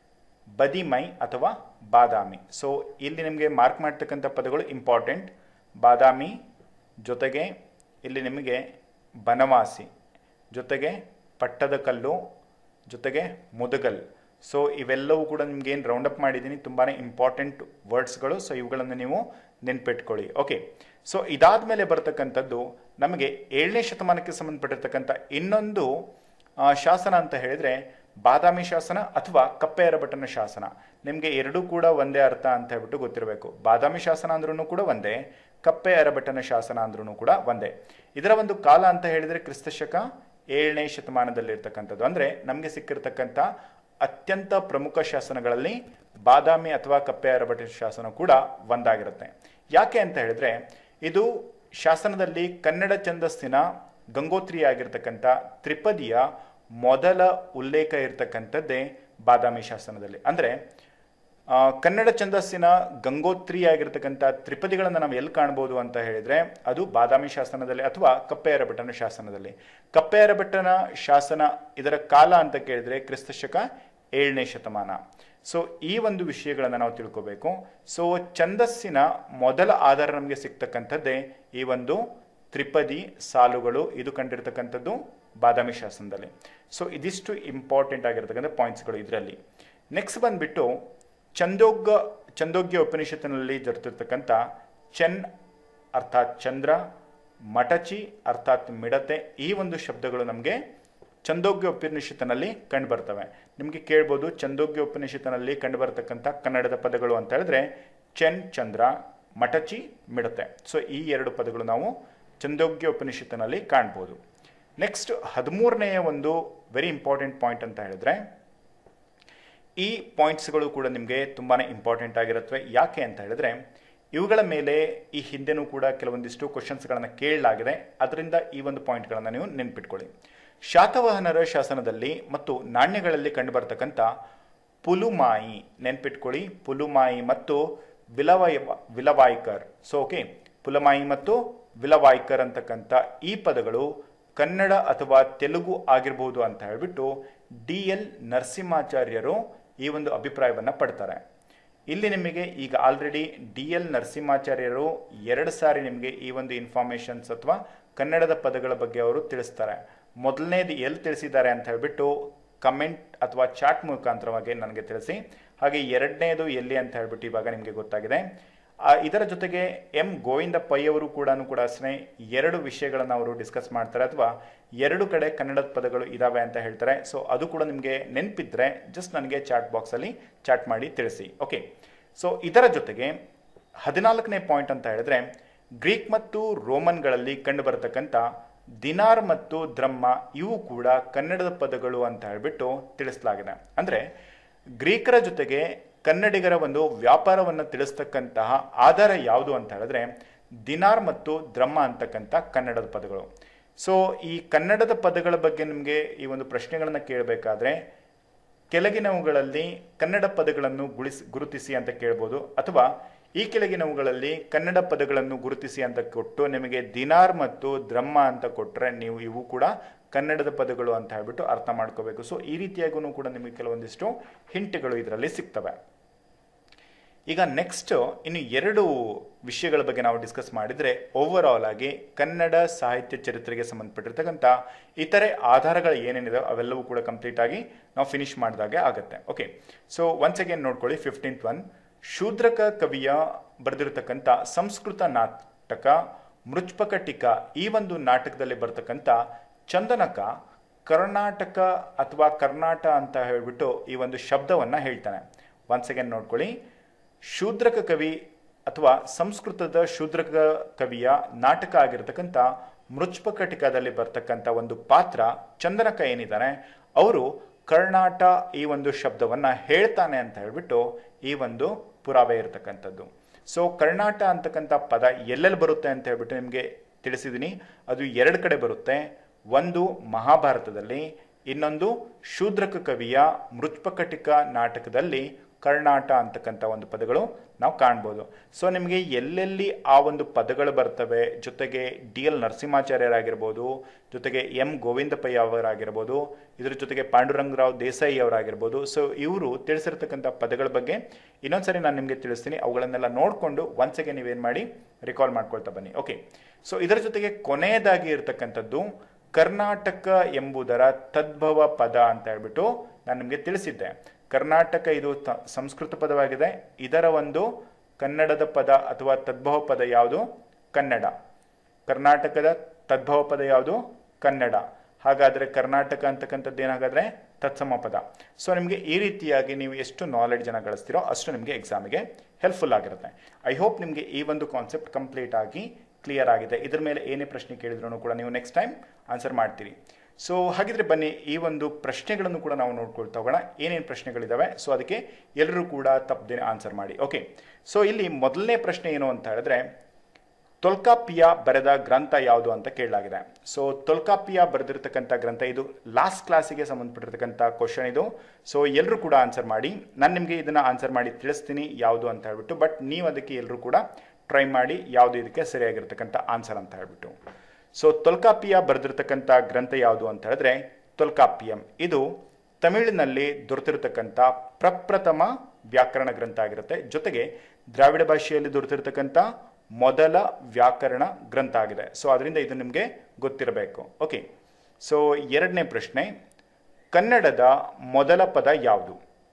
ಬದಿಮೈ ಅಥವಾ ಬಾದಾಮಿ ಸೊ ಇಲ್ಲಿ ನಿಮಗೆ ಮಾರ್ಕ್ ಮಾಡ್ತಕ್ಕಂಥ ಪದಗಳು ಇಂಪಾರ್ಟೆಂಟ್ ಬಾದಾಮಿ ಜೊತೆಗೆ ಇಲ್ಲಿ ನಿಮಗೆ ಬನವಾಸಿ ಜೊತೆಗೆ ಪಟ್ಟದಕಲ್ಲು ಜೊತೆಗೆ ಮುದಗಲ್ ಸೊ ಇವೆಲ್ಲವೂ ಕೂಡ ನಿಮ್ಗೆ ಏನು ರೌಂಡ್ ಅಪ್ ಮಾಡಿದ್ದೀನಿ ತುಂಬಾ ಇಂಪಾರ್ಟೆಂಟ್ ವರ್ಡ್ಸ್ಗಳು ಸೊ ಇವುಗಳನ್ನು ನೀವು ನೆನ್ಪಿಟ್ಕೊಳ್ಳಿ ಓಕೆ ಸೊ ಇದಾದ ಮೇಲೆ ಬರ್ತಕ್ಕಂಥದ್ದು ನಮಗೆ ಏಳನೇ ಶತಮಾನಕ್ಕೆ ಸಂಬಂಧಪಟ್ಟಿರ್ತಕ್ಕಂಥ ಇನ್ನೊಂದು ಆ, ಶಾಸನ ಅಂತ ಹೇಳಿದರೆ ಬಾದಾಮಿ ಶಾಸನ ಅಥವಾ ಕಪ್ಪೆ ಅರಬಟ್ಟನ ಶಾಸನ ನಿಮಗೆ ಎರಡೂ ಕೂಡ ಒಂದೇ ಅರ್ಥ ಅಂತ ಹೇಳ್ಬಿಟ್ಟು ಗೊತ್ತಿರಬೇಕು ಬಾದಾಮಿ ಶಾಸನ ಅಂದ್ರೂ ಕೂಡ ಒಂದೇ ಕಪ್ಪೆ ಅರಬಟ್ಟನ ಶಾಸನ ಅಂದ್ರೂ ಕೂಡ ಒಂದೇ ಇದರ ಒಂದು ಕಾಲ ಅಂತ ಹೇಳಿದರೆ ಕ್ರಿಸ್ತಶಕ ಏಳನೇ ಶತಮಾನದಲ್ಲಿರ್ತಕ್ಕಂಥದ್ದು ಅಂದರೆ ನಮಗೆ ಸಿಕ್ಕಿರ್ತಕ್ಕಂಥ ಅತ್ಯಂತ ಪ್ರಮುಖ ಶಾಸನಗಳಲ್ಲಿ ಬಾದಾಮಿ ಅಥವಾ ಕಪ್ಪೆ ಅರಬಟ್ಟ ಶಾಸನ ಕೂಡ ಒಂದಾಗಿರುತ್ತೆ ಯಾಕೆ ಅಂತ ಹೇಳಿದ್ರೆ ಇದು ಶಾಸನದಲ್ಲಿ ಕನ್ನಡ ಛಂದಸ್ಸಿನ ಗಂಗೋತ್ರಿ ಆಗಿರ್ತಕ್ಕಂಥ ತ್ರಿಪದಿಯ ಮೊದಲ ಉಲ್ಲೇಖ ಇರತಕ್ಕಂಥದ್ದೇ ಬಾದಾಮಿ ಶಾಸನದಲ್ಲಿ ಅಂದರೆ ಆ, ಕನ್ನಡ ಛಂದಸ್ಸಿನ ಗಂಗೋತ್ರಿ ಆಗಿರ್ತಕ್ಕಂಥ ತ್ರಿಪದಿಗಳನ್ನು ನಾವು ಎಲ್ಲಿ ಕಾಣ್ಬೋದು ಅಂತ ಹೇಳಿದ್ರೆ ಅದು ಬಾದಾಮಿ ಶಾಸನದಲ್ಲಿ ಅಥವಾ ಕಪ್ಪೆ ಅರಬಟ್ಟನ ಶಾಸನದಲ್ಲಿ ಕಪ್ಪೆ ಅರಬಟ್ಟನ ಶಾಸನ ಇದರ ಕಾಲ ಅಂತ ಕೇಳಿದ್ರೆ ಕ್ರಿಸ್ತಶಕ ಏಳನೇ ಶತಮಾನ ಸೊ ಈ ಒಂದು ವಿಷಯಗಳನ್ನು ನಾವು ತಿಳ್ಕೋಬೇಕು ಸೊ ಛಂದಸ್ಸಿನ ಮೊದಲ ಆಧಾರ ನಮಗೆ ಸಿಗ್ತಕ್ಕಂಥದ್ದೇ ಈ ಒಂದು ತ್ರಿಪದಿ ಸಾಲುಗಳು ಇದು ಕಂಡಿರ್ತಕ್ಕಂಥದ್ದು ಬಾದಾಮಿ ಶಾಸನದಲ್ಲಿ ಸೊ ಇದಿಷ್ಟು ಇಂಪಾರ್ಟೆಂಟ್ ಆಗಿರ್ತಕ್ಕಂಥ ಪಾಯಿಂಟ್ಸ್ಗಳು ಇದರಲ್ಲಿ ನೆಕ್ಸ್ಟ್ ಬಂದ್ಬಿಟ್ಟು ಚಂದೋಗ್ಗ ಚಂದೋಗ್ಯ ಉಪನಿಷತ್ತಿನಲ್ಲಿ ದೊರೆತಿರ್ತಕ್ಕಂಥ ಚೆನ್ ಅರ್ಥಾತ್ ಚಂದ್ರ ಮಟಚಿ ಅರ್ಥಾತ್ ಮಿಡತೆ ಈ ಒಂದು ಶಬ್ದಗಳು ನಮಗೆ ಚಂದೋಗ್ಯ ಉಪನಿಷತ್ತಿನಲ್ಲಿ ಕಂಡುಬರ್ತವೆ ನಿಮಗೆ ಕೇಳ್ಬೋದು ಚಂದೋಗ್ಯ ಉಪನಿಷತ್ತಿನಲ್ಲಿ ಕಂಡುಬರ್ತಕ್ಕಂಥ ಕನ್ನಡದ ಪದಗಳು ಅಂತ ಹೇಳಿದ್ರೆ ಚೆನ್ ಚಂದ್ರ ಮಟಚಿ ಮಿಡತೆ ಸೊ ಈ ಎರಡು ಪದಗಳು ನಾವು ಚಂದೋಗ್ಯ ಉಪನಿಷತ್ತಿನಲ್ಲಿ ಕಾಣ್ಬೋದು ನೆಕ್ಸ್ಟ್ ಹದಿಮೂರನೆಯ ಒಂದು ವೆರಿ ಇಂಪಾರ್ಟೆಂಟ್ ಪಾಯಿಂಟ್ ಅಂತ ಹೇಳಿದ್ರೆ ಈ ಪಾಯಿಂಟ್ಸ್ಗಳು ಕೂಡ ನಿಮಗೆ ತುಂಬಾ ಇಂಪಾರ್ಟೆಂಟ್ ಆಗಿರುತ್ತವೆ ಯಾಕೆ ಅಂತ ಹೇಳಿದ್ರೆ ಇವುಗಳ ಮೇಲೆ ಈ ಹಿಂದೆನೂ ಕೂಡ ಕೆಲವೊಂದಿಷ್ಟು ಕ್ವಶನ್ಸ್ಗಳನ್ನು ಕೇಳಲಾಗಿದೆ ಅದರಿಂದ ಈ ಒಂದು ಪಾಯಿಂಟ್ಗಳನ್ನು ನೀವು ನೆನ್ಪಿಟ್ಕೊಳ್ಳಿ ಶಾತವಾಹನರ ಶಾಸನದಲ್ಲಿ ಮತ್ತು ನಾಣ್ಯಗಳಲ್ಲಿ ಕಂಡುಬರ್ತಕ್ಕಂಥ ಪುಲುಮಾಯಿ ನೆನ್ಪಿಟ್ಕೊಳ್ಳಿ ಪುಲುಮಾಯಿ ಮತ್ತು ವಿಲವಯ ವಿಲವಾಯ್ಕರ್ ಸೊ ಓಕೆ ಪುಲಮಾಯಿ ಮತ್ತು ವಿಲವಾಯ್ಕರ್ ಅಂತಕ್ಕಂಥ ಈ ಪದಗಳು ಕನ್ನಡ ಅಥವಾ ತೆಲುಗು ಆಗಿರ್ಬೋದು ಅಂತ ಹೇಳ್ಬಿಟ್ಟು ಡಿ ಎಲ್ ನರಸಿಂಹಾಚಾರ್ಯರು ಈ ಒಂದು ಅಭಿಪ್ರಾಯವನ್ನು ಪಡ್ತಾರೆ ಇಲ್ಲಿ ನಿಮಗೆ ಈಗ ಆಲ್ರೆಡಿ ಡಿ ಎಲ್ ನರಸಿಂಹಾಚಾರ್ಯರು ಎರಡು ಸಾರಿ ನಿಮಗೆ ಈ ಒಂದು ಇನ್ಫಾರ್ಮೇಷನ್ಸ್ ಅಥವಾ ಕನ್ನಡದ ಪದಗಳ ಬಗ್ಗೆ ಅವರು ತಿಳಿಸ್ತಾರೆ ಮೊದಲನೇದು ಎಲ್ಲಿ ತಿಳಿಸಿದ್ದಾರೆ ಅಂತ ಹೇಳ್ಬಿಟ್ಟು ಕಮೆಂಟ್ ಅಥವಾ ಚಾಟ್ ಮುಖಾಂತರವಾಗಿ ನನಗೆ ತಿಳಿಸಿ ಹಾಗೆ ಎರಡನೇದು ಎಲ್ಲಿ ಅಂತ ಹೇಳ್ಬಿಟ್ಟು ಇವಾಗ ನಿಮಗೆ ಗೊತ್ತಾಗಿದೆ ಆ, ಇದರ ಜೊತೆಗೆ ಎಂ ಗೋವಿಂದ ಪೈ ಅವರು ಕೂಡ ಕೂಡ ಅಷ್ಟೇ ಎರಡು ವಿಷಯಗಳನ್ನು ಅವರು ಡಿಸ್ಕಸ್ ಮಾಡ್ತಾರೆ ಅಥವಾ ಎರಡು ಕಡೆ ಕನ್ನಡದ ಪದಗಳು ಇದಾವೆ ಅಂತ ಹೇಳ್ತಾರೆ ಸೊ ಅದು ಕೂಡ ನಿಮಗೆ ನೆನಪಿದ್ರೆ ಜಸ್ಟ್ ನನಗೆ ಚಾಟ್ ಬಾಕ್ಸಲ್ಲಿ ಚಾಟ್ ಮಾಡಿ ತಿಳಿಸಿ ಓಕೆ ಸೊ ಇದರ ಜೊತೆಗೆ ಹದಿನಾಲ್ಕನೇ ಪಾಯಿಂಟ್ ಅಂತ ಹೇಳಿದ್ರೆ ಗ್ರೀಕ್ ಮತ್ತು ರೋಮನ್ಗಳಲ್ಲಿ ಕಂಡು ಬರತಕ್ಕಂಥ ದಿನಾರ್ ಮತ್ತು ದ್ರಮ್ಮ ಇವು ಕೂಡ ಕನ್ನಡದ ಪದಗಳು ಅಂತ ಹೇಳ್ಬಿಟ್ಟು ತಿಳಿಸಲಾಗಿದೆ ಅಂದರೆ ಗ್ರೀಕರ ಜೊತೆಗೆ ಕನ್ನಡಿಗರ ಒಂದು ವ್ಯಾಪಾರವನ್ನು ತಿಳಿಸ್ತಕ್ಕಂತಹ ಆಧಾರ ಯಾವುದು ಅಂತ ಹೇಳಿದ್ರೆ ದಿನಾರ್ ಮತ್ತು ದ್ರಮ್ಮ ಅಂತಕ್ಕಂಥ ಕನ್ನಡದ ಪದಗಳು ಸೊ ಈ ಕನ್ನಡದ ಪದಗಳ ಬಗ್ಗೆ ನಿಮಗೆ ಈ ಒಂದು ಪ್ರಶ್ನೆಗಳನ್ನು ಕೇಳಬೇಕಾದ್ರೆ ಕೆಳಗಿನವುಗಳಲ್ಲಿ ಕನ್ನಡ ಪದಗಳನ್ನು ಗುಳಿಸಿ ಗುರುತಿಸಿ ಅಂತ ಕೇಳ್ಬೋದು ಅಥವಾ ಈ ಕೆಳಗಿನವುಗಳಲ್ಲಿ ಕನ್ನಡ ಪದಗಳನ್ನು ಗುರುತಿಸಿ ಅಂತ ಕೊಟ್ಟು ನಿಮಗೆ ದಿನಾರ್ ಮತ್ತು ದ್ರಮ್ಮ ಅಂತ ಕೊಟ್ಟರೆ ನೀವು ಇವು ಕೂಡ ಕನ್ನಡದ ಪದಗಳು ಅಂತ ಹೇಳ್ಬಿಟ್ಟು ಅರ್ಥ ಮಾಡ್ಕೋಬೇಕು ಸೊ ಈ ರೀತಿಯಾಗೂ ಕೂಡ ನಿಮಗೆ ಕೆಲವೊಂದಿಷ್ಟು ಹಿಂಟ್ಗಳು ಇದರಲ್ಲಿ ಸಿಗ್ತವೆ ಈಗ ನೆಕ್ಸ್ಟ್ ಇನ್ನು ಎರಡು ವಿಷಯಗಳ ಬಗ್ಗೆ ನಾವು ಡಿಸ್ಕಸ್ ಮಾಡಿದರೆ ಓವರ್ ಆಲ್ ಆಗಿ ಕನ್ನಡ ಸಾಹಿತ್ಯ ಚರಿತ್ರೆಗೆ ಸಂಬಂಧಪಟ್ಟಿರ್ತಕ್ಕಂಥ ಇತರೆ ಆಧಾರಗಳು ಏನೇನಿದೆ ಅವೆಲ್ಲವೂ ಕೂಡ ಕಂಪ್ಲೀಟ್ ಆಗಿ ನಾವು ಫಿನಿಶ್ ಮಾಡಿದಾಗೆ ಆಗುತ್ತೆ ಓಕೆ ಸೊ ಒನ್ಸ್ ಅಗೇನ್ ನೋಡ್ಕೊಳ್ಳಿ ಫಿಫ್ಟೀನ್ತ್ ಒನ್ ಶೂದ್ರಕ ಕವಿಯ ಬರೆದಿರತಕ್ಕಂಥ ಸಂಸ್ಕೃತ ನಾಟಕ ಮೃಚ್ಪಕ ಟೀಕಾ ಈ ಒಂದು ನಾಟಕದಲ್ಲಿ ಬರ್ತಕ್ಕಂಥ ಚಂದನಕ ಕರ್ನಾಟಕ ಅಥವಾ ಕರ್ನಾಟ ಅಂತ ಹೇಳ್ಬಿಟ್ಟು ಈ ಒಂದು ಶಬ್ದವನ್ನ ಹೇಳ್ತಾನೆ ಒನ್ಸ್ ಅಗೇನ್ ನೋಡ್ಕೊಳ್ಳಿ ಶೂದ್ರಕ ಕವಿ ಅಥವಾ ಸಂಸ್ಕೃತದ ಶೂದ್ರಕ ಕವಿಯ ನಾಟಕ ಆಗಿರತಕ್ಕಂಥ ಮೃಚ್ಪಕಟಿಕದಲ್ಲಿ ಬರ್ತಕ್ಕಂಥ ಒಂದು ಪಾತ್ರ ಚಂದನಕ ಏನಿದ್ದಾನೆ ಅವರು ಕರ್ನಾಟ ಈ ಒಂದು ಶಬ್ದವನ್ನ ಹೇಳ್ತಾನೆ ಅಂತ ಹೇಳ್ಬಿಟ್ಟು ಈ ಒಂದು ಪುರಾವೆ ಇರತಕ್ಕಂಥದ್ದು ಸೊ ಕರ್ನಾಟ ಅಂತಕ್ಕಂಥ ಪದ ಎಲ್ಲೆಲ್ಲಿ ಬರುತ್ತೆ ಅಂತ ಹೇಳ್ಬಿಟ್ಟು ನಿಮಗೆ ತಿಳಿಸಿದ್ದೀನಿ ಅದು ಎರಡು ಕಡೆ ಬರುತ್ತೆ ಒಂದು ಮಹಾಭಾರತದಲ್ಲಿ ಇನ್ನೊಂದು ಶೂದ್ರಕ ಕವಿಯ ಮೃಚ್ಪಕಟಿಕ ನಾಟಕದಲ್ಲಿ ಕರ್ನಾಟ ಅಂತಕ್ಕಂಥ ಒಂದು ಪದಗಳು ನಾವು ಕಾಣ್ಬೋದು ಸೊ ನಿಮಗೆ ಎಲ್ಲೆಲ್ಲಿ ಆ ಒಂದು ಪದಗಳು ಬರ್ತವೆ ಜೊತೆಗೆ ಡಿ ಎಲ್ ನರಸಿಂಹಾಚಾರ್ಯರಾಗಿರ್ಬೋದು ಜೊತೆಗೆ ಎಂ ಗೋವಿಂದ ಪೈ ಅವರಾಗಿರ್ಬೋದು ಇದ್ರ ಜೊತೆಗೆ ಪಾಂಡುರಂಗರಾವ್ ದೇಸಾಯಿ ಅವರಾಗಿರ್ಬೋದು ಸೊ ಇವರು ತಿಳಿಸಿರ್ತಕ್ಕಂಥ ಪದಗಳ ಬಗ್ಗೆ ಇನ್ನೊಂದ್ಸರಿ ನಾನು ನಿಮಗೆ ತಿಳಿಸ್ತೀನಿ ಅವುಗಳನ್ನೆಲ್ಲ ನೋಡಿಕೊಂಡು ಒಂದ್ಸಗೆ ನೀವೇನು ಮಾಡಿ ರಿಕಾಲ್ ಮಾಡ್ಕೊಳ್ತಾ ಬನ್ನಿ ಓಕೆ ಸೊ ಇದರ ಜೊತೆಗೆ ಕೊನೆಯದಾಗಿ ಇರತಕ್ಕಂಥದ್ದು ಕರ್ನಾಟಕ ಎಂಬುದರ ತದ್ಭವ ಪದ ಅಂತ ಹೇಳ್ಬಿಟ್ಟು ನಾನು ನಿಮಗೆ ತಿಳಿಸಿದ್ದೆ ಕರ್ನಾಟಕ ಇದು ತ- ಸಂಸ್ಕೃತ ಪದವಾಗಿದೆ ಇದರ ಒಂದು ಕನ್ನಡದ ಪದ ಅಥವಾ ತದ್ಭವ ಪದ ಯಾವುದು ಕನ್ನಡ ಕರ್ನಾಟಕದ ತದ್ಭವ ಪದ ಯಾವುದು ಕನ್ನಡ ಹಾಗಾದರೆ ಕರ್ನಾಟಕ ಅಂತಕ್ಕಂಥದ್ದು ಏನಾಗಾದ್ರೆ ತತ್ಸಮ ಪದ ಸೊ ನಿಮಗೆ ಈ ರೀತಿಯಾಗಿ ನೀವು ಎಷ್ಟು ನಾಲೆಡ್ಜನ್ನು ಗಳಿಸ್ತೀರೋ ಅಷ್ಟು ನಿಮಗೆ ಎಕ್ಸಾಮಿಗೆ ಹೆಲ್ಪ್ಫುಲ್ ಆಗಿರುತ್ತೆ ಐ ಹೋಪ್ ನಿಮಗೆ ಈ ಒಂದು ಕಾನ್ಸೆಪ್ಟ್ ಕಂಪ್ಲೀಟ್ ಆಗಿ ಕ್ಲಿಯರ್ ಆಗಿದೆ ಇದ್ರ ಮೇಲೆ ಏನೇ ಪ್ರಶ್ನೆ ಕೇಳಿದ್ರು ಕೂಡ ನೀವು ನೆಕ್ಸ್ಟ್ ಟೈಮ್ ಆನ್ಸರ್ ಮಾಡ್ತೀರಿ ಸೊ ಹಾಗಿದ್ರೆ ಬನ್ನಿ ಈ ಒಂದು ಪ್ರಶ್ನೆಗಳನ್ನು ಕೂಡ ನಾವು ನೋಡ್ಕೊಳ್ತಾ ಹೋಗೋಣ ಏನೇನು ಪ್ರಶ್ನೆಗಳಿದಾವೆ ಸೊ ಅದಕ್ಕೆ ಎಲ್ಲರೂ ಕೂಡ ತಪ್ಪದೇನೆ ಆನ್ಸರ್ ಮಾಡಿ ಓಕೆ ಸೊ ಇಲ್ಲಿ ಮೊದಲನೇ ಪ್ರಶ್ನೆ ಏನು ಅಂತ ಹೇಳಿದ್ರೆ ತೊಲ್ಕಾಪಿಯ ಬರೆದ ಗ್ರಂಥ ಯಾವುದು ಅಂತ ಕೇಳಲಾಗಿದೆ ಸೊ ತೊಲ್ಕಾಪಿಯ ಬರೆದಿರ್ತಕ್ಕಂಥ ಗ್ರಂಥ ಇದು ಲಾಸ್ಟ್ ಕ್ಲಾಸಿಗೆ ಸಂಬಂಧಪಟ್ಟಿರ್ತಕ್ಕಂಥ ಕ್ವಶನ್ ಇದು ಸೊ ಎಲ್ಲರೂ ಕೂಡ ಆನ್ಸರ್ ಮಾಡಿ ನಾನು ನಿಮಗೆ ಇದನ್ನ ಆನ್ಸರ್ ಮಾಡಿ ತಿಳಿಸ್ತೀನಿ ಯಾವುದು ಅಂತ ಹೇಳ್ಬಿಟ್ಟು ಬಟ್ ನೀವು ಅದಕ್ಕೆ ಎಲ್ಲರೂ ಕೂಡ ಟ್ರೈ ಮಾಡಿ ಯಾವುದು ಇದಕ್ಕೆ ಸರಿಯಾಗಿರ್ತಕ್ಕಂಥ ಆನ್ಸರ್ ಅಂತ ಹೇಳ್ಬಿಟ್ಟು ಸೊ ತೊಲ್ಕಾಪಿಯ ಬರೆದಿರ್ತಕ್ಕಂಥ ಗ್ರಂಥ ಯಾವುದು ಅಂತ ಹೇಳಿದ್ರೆ ತೊಲ್ಕಾಪಿಯಂ ಇದು ತಮಿಳಿನಲ್ಲಿ ದೊರೆತಿರ್ತಕ್ಕಂಥ ಪ್ರಪ್ರಥಮ ವ್ಯಾಕರಣ ಗ್ರಂಥ ಆಗಿರುತ್ತೆ ಜೊತೆಗೆ ದ್ರಾವಿಡ ಭಾಷೆಯಲ್ಲಿ ದೊರೆತಿರ್ತಕ್ಕಂಥ ಮೊದಲ ವ್ಯಾಕರಣ ಗ್ರಂಥ ಆಗಿದೆ ಸೊ ಅದರಿಂದ ಇದು ನಿಮಗೆ ಗೊತ್ತಿರಬೇಕು ಓಕೆ ಸೊ ಎರಡನೇ ಪ್ರಶ್ನೆ ಕನ್ನಡದ ಮೊದಲ ಪದ ಯಾವುದು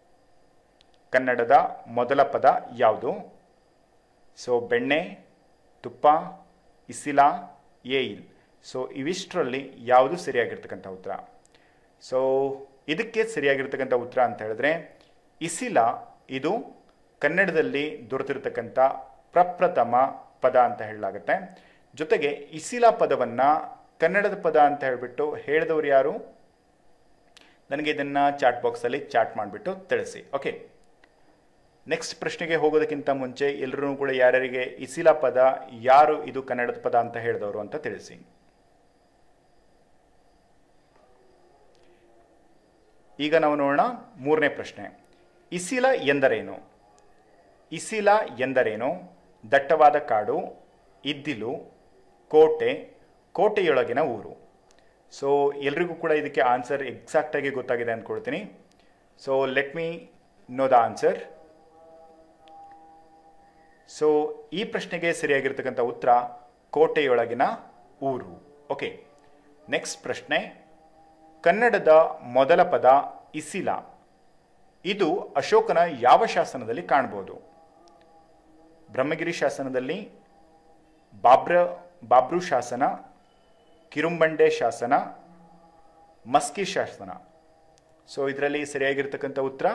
ಕನ್ನಡದ ಮೊದಲ ಪದ ಯಾವುದು ಸೊ ಬೆಣ್ಣೆ ತುಪ್ಪ ಇಸಿಲ ಏಯಿಲ್ ಸೊ ಇವಿಷ್ಟರಲ್ಲಿ ಯಾವುದು ಸರಿಯಾಗಿರ್ತಕ್ಕಂಥ ಉತ್ತರ ಸೊ ಇದಕ್ಕೆ ಸರಿಯಾಗಿರ್ತಕ್ಕಂಥ ಉತ್ತರ ಅಂತ ಹೇಳಿದ್ರೆ ಇಸಿಲ ಇದು ಕನ್ನಡದಲ್ಲಿ ದೊರೆತಿರ್ತಕ್ಕಂಥ ಪ್ರಪ್ರಥಮ ಪದ ಅಂತ ಹೇಳಲಾಗುತ್ತೆ ಜೊತೆಗೆ ಇಸಿಲ ಪದವನ್ನ ಕನ್ನಡದ ಪದ ಅಂತ ಹೇಳಿಬಿಟ್ಟು ಹೇಳಿದವರು ಯಾರು ನನಗೆ ಇದನ್ನ ಚಾಟ್ ಬಾಕ್ಸಲ್ಲಿ ಚಾಟ್ ಮಾಡಿಬಿಟ್ಟು ತಿಳಿಸಿ ಓಕೆ ನೆಕ್ಸ್ಟ್ ಪ್ರಶ್ನೆಗೆ ಹೋಗೋದಕ್ಕಿಂತ ಮುಂಚೆ ಎಲ್ಲರೂ ಕೂಡ ಯಾರ್ಯಾರಿಗೆ ಇಸಿಲ ಪದ ಯಾರು ಇದು ಕನ್ನಡದ ಪದ ಅಂತ ಹೇಳಿದವರು ಅಂತ ತಿಳಿಸಿ ಈಗ ನಾವು ನೋಡೋಣ ಮೂರನೇ ಪ್ರಶ್ನೆ ಇಸಿಲ ಎಂದರೇನು ಇಸಿಲ ಎಂದರೇನು ದಟ್ಟವಾದ ಕಾಡು ಇದ್ದಿಲು ಕೋಟೆ ಕೋಟೆಯೊಳಗಿನ ಊರು ಸೊ ಎಲ್ರಿಗೂ ಕೂಡ ಇದಕ್ಕೆ ಆನ್ಸರ್ ಎಕ್ಸಾಕ್ಟಾಗಿ ಗೊತ್ತಾಗಿದೆ ಅಂದ್ಕೊಳ್ತೀನಿ so let me know the answer so ಈ ಪ್ರಶ್ನೆಗೆ ಸರಿಯಾಗಿರ್ತಕ್ಕಂಥ ಉತ್ತರ ಕೋಟೆಯೊಳಗಿನ ಊರು ಓಕೆ ನೆಕ್ಸ್ಟ್ ಪ್ರಶ್ನೆ ಕನ್ನಡದ ಮೊದಲ ಪದ ಇಸಿಲ ಇದು ಅಶೋಕನ ಯಾವ ಶಾಸನದಲ್ಲಿ ಕಾಣಬಹುದು ಬ್ರಹ್ಮಗಿರಿ ಶಾಸನದಲ್ಲಿ ಬಾಬ್ರ ಬಾಬ್ರು ಶಾಸನ ಕಿರುಂಬಂಡೆ ಶಾಸನ ಮಸ್ಕಿ ಶಾಸನ ಸೊ ಇದರಲ್ಲಿ ಸರಿಯಾಗಿರ್ತಕ್ಕಂಥ ಉತ್ತರ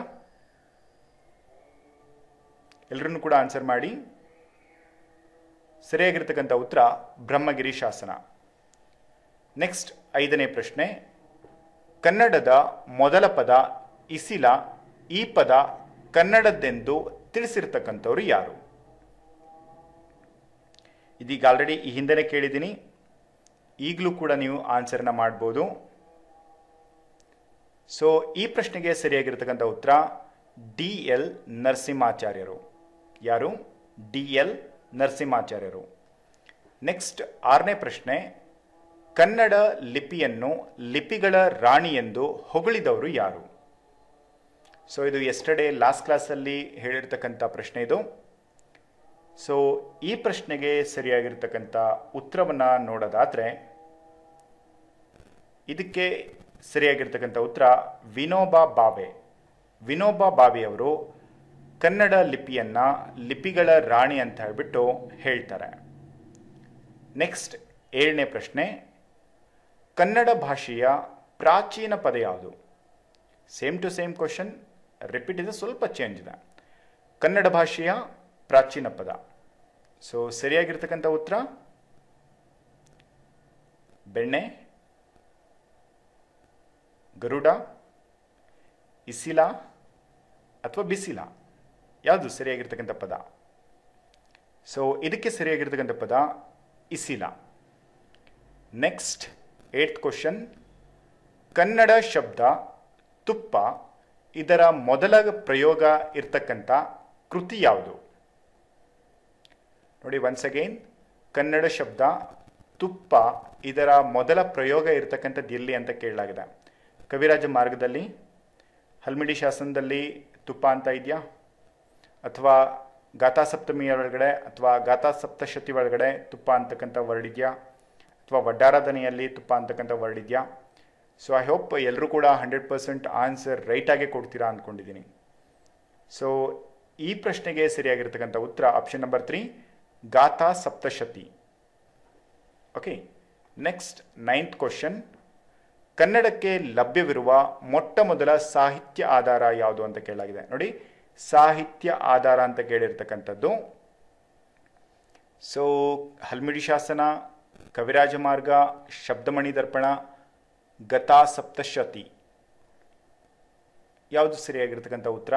ಎಲ್ಲರನ್ನು ಕೂಡ ಆನ್ಸರ್ ಮಾಡಿ ಸರಿಯಾಗಿರ್ತಕ್ಕಂಥ ಉತ್ತರ ಬ್ರಹ್ಮಗಿರಿ ಶಾಸನ ನೆಕ್ಸ್ಟ್ ಐದನೇ ಪ್ರಶ್ನೆ ಕನ್ನಡದ ಮೊದಲ ಪದ ಇಸಿಲ ಈ ಪದ ಕನ್ನಡದ್ದೆಂದು ತಿಳಿಸಿರ್ತಕ್ಕಂಥವ್ರು ಯಾರು ಇದೀಗ ಆಲ್ರೆಡಿ ಈ ಹಿಂದೆನೇ ಕೇಳಿದ್ದೀನಿ ಈಗಲೂ ಕೂಡ ನೀವು ಆನ್ಸರ್ನ ಮಾಡ್ಬೋದು ಸೊ ಈ ಪ್ರಶ್ನೆಗೆ ಸರಿಯಾಗಿರ್ತಕ್ಕಂಥ ಉತ್ತರ ಡಿ ಎಲ್ ನರಸಿಂಹಾಚಾರ್ಯರು ಯಾರು ಡಿ ಎಲ್ ನರಸಿಂಹಾಚಾರ್ಯರು ನೆಕ್ಸ್ಟ್ ಆರನೇ ಪ್ರಶ್ನೆ ಕನ್ನಡ ಲಿಪಿಯನ್ನು ಲಿಪಿಗಳ ರಾಣಿ ಎಂದು ಹೊಗಳಿದವರು ಯಾರು ಸೊ ಇದು ಎಸ್ಟರ್ಡೇ ಲಾಸ್ಟ್ ಕ್ಲಾಸಲ್ಲಿ ಹೇಳಿರ್ತಕ್ಕಂಥ ಪ್ರಶ್ನೆ ಇದು ಸೊ ಈ ಪ್ರಶ್ನೆಗೆ ಸರಿಯಾಗಿರ್ತಕ್ಕಂಥ ಉತ್ತರವನ್ನು ನೋಡೋದಾದರೆ ಇದಕ್ಕೆ ಸರಿಯಾಗಿರ್ತಕ್ಕಂಥ ಉತ್ತರ ವಿನೋಬಾ ಭಾವೆ ವಿನೋಬಾ ಭಾವೆಯವರು ಕನ್ನಡ ಲಿಪಿಯನ್ನು ಲಿಪಿಗಳ ರಾಣಿ ಅಂತ ಹೇಳ್ಬಿಟ್ಟು ಹೇಳ್ತಾರೆ ನೆಕ್ಸ್ಟ್ ಏಳನೇ ಪ್ರಶ್ನೆ ಕನ್ನಡ ಭಾಷೆಯ ಪ್ರಾಚೀನ ಪದ ಯಾವುದು same to same question repeat ಇದೆ ಸ್ವಲ್ಪ ಚೇಂಜ್ ಇದೆ ಕನ್ನಡ ಭಾಷೆಯ ಪ್ರಾಚೀನ ಪದ ಸೊ ಸರಿಯಾಗಿರ್ತಕ್ಕಂಥ ಉತ್ತರ ಬೆಣ್ಣೆ ಗರುಡ ಇಸಿಲ ಅಥವಾ ಬಿಸಿಲ ಯಾವುದು ಸರಿಯಾಗಿರ್ತಕ್ಕಂಥ ಪದ ಸೊ ಇದಕ್ಕೆ ಸರಿಯಾಗಿರ್ತಕ್ಕಂಥ ಪದ ಇಸಿಲ ನೆಕ್ಸ್ಟ್ ಏಟ್ ಕ್ವಶನ್ ಕನ್ನಡ ಶಬ್ದ ತುಪ್ಪ ಇದರ ಮೊದಲ ಪ್ರಯೋಗ ಇರ್ತಕ್ಕಂಥ ಕೃತಿ ಯಾವುದು ನೋಡಿ ಒನ್ಸ್ ಅಗೈನ್ ಕನ್ನಡ ಶಬ್ದ ತುಪ್ಪ ಇದರ ಮೊದಲ ಪ್ರಯೋಗ ಇರತಕ್ಕಂಥದ್ದು ಎಲ್ಲಿ ಅಂತ ಕೇಳಲಾಗಿದೆ ಕವಿರಾಜ ಮಾರ್ಗದಲ್ಲಿ ಹಲ್ಮಿಡಿ ಶಾಸನದಲ್ಲಿ ತುಪ್ಪ ಅಂತ ಇದೆಯಾ ಅಥವಾ ಗಾಥಾ ಸಪ್ತಮಿ ಒಳಗಡೆ ಅಥವಾ ಗಾಥಾ ಸಪ್ತಶತಿ ಒಳಗಡೆ ತುಪ್ಪ ಅಂತಕ್ಕಂಥ ವರ್ಡ್ ಇದೆಯಾ ಅಥವಾ ವಡ್ಡಾರಾಧನೆಯಲ್ಲಿ ತುಪ್ಪ ಅಂತಕ್ಕಂಥ ವರ್ಡ್ ಇದೆಯಾ ಸೊ ಐ ಹೋಪ್ ಎಲ್ಲರೂ ಕೂಡ ಹಂಡ್ರೆಡ್ ಪರ್ಸೆಂಟ್ ಆನ್ಸರ್ ರೈಟಾಗೆ ಕೊಡ್ತೀರಾ ಅಂದ್ಕೊಂಡಿದ್ದೀನಿ ಸೊ ಈ ಪ್ರಶ್ನೆಗೆ ಸರಿಯಾಗಿರ್ತಕ್ಕಂಥ ಉತ್ತರ option number three Gatha Saptashati okay next ninth question ಕನ್ನಡಕ್ಕೆ ಲಭ್ಯವಿರುವ ಮೊಟ್ಟ ಮೊದಲ ಸಾಹಿತ್ಯ ಆಧಾರ ಯಾವುದು ಅಂತ ಕೇಳಲಾಗಿದೆ ನೋಡಿ ಸಾಹಿತ್ಯ ಆಧಾರ ಅಂತ ಕೇಳಿರ್ತಕ್ಕಂಥದ್ದು ಸೊ ಹಲ್ಮಿಡಿ ಶಾಸನ ಕವಿರಾಜ ಮಾರ್ಗ ಶಬ್ದಮಣಿ ದರ್ಪಣ ಗತಾ ಸಪ್ತಶತಿ ಯಾವುದು ಸರಿಯಾಗಿರ್ತಕ್ಕಂಥ ಉತ್ತರ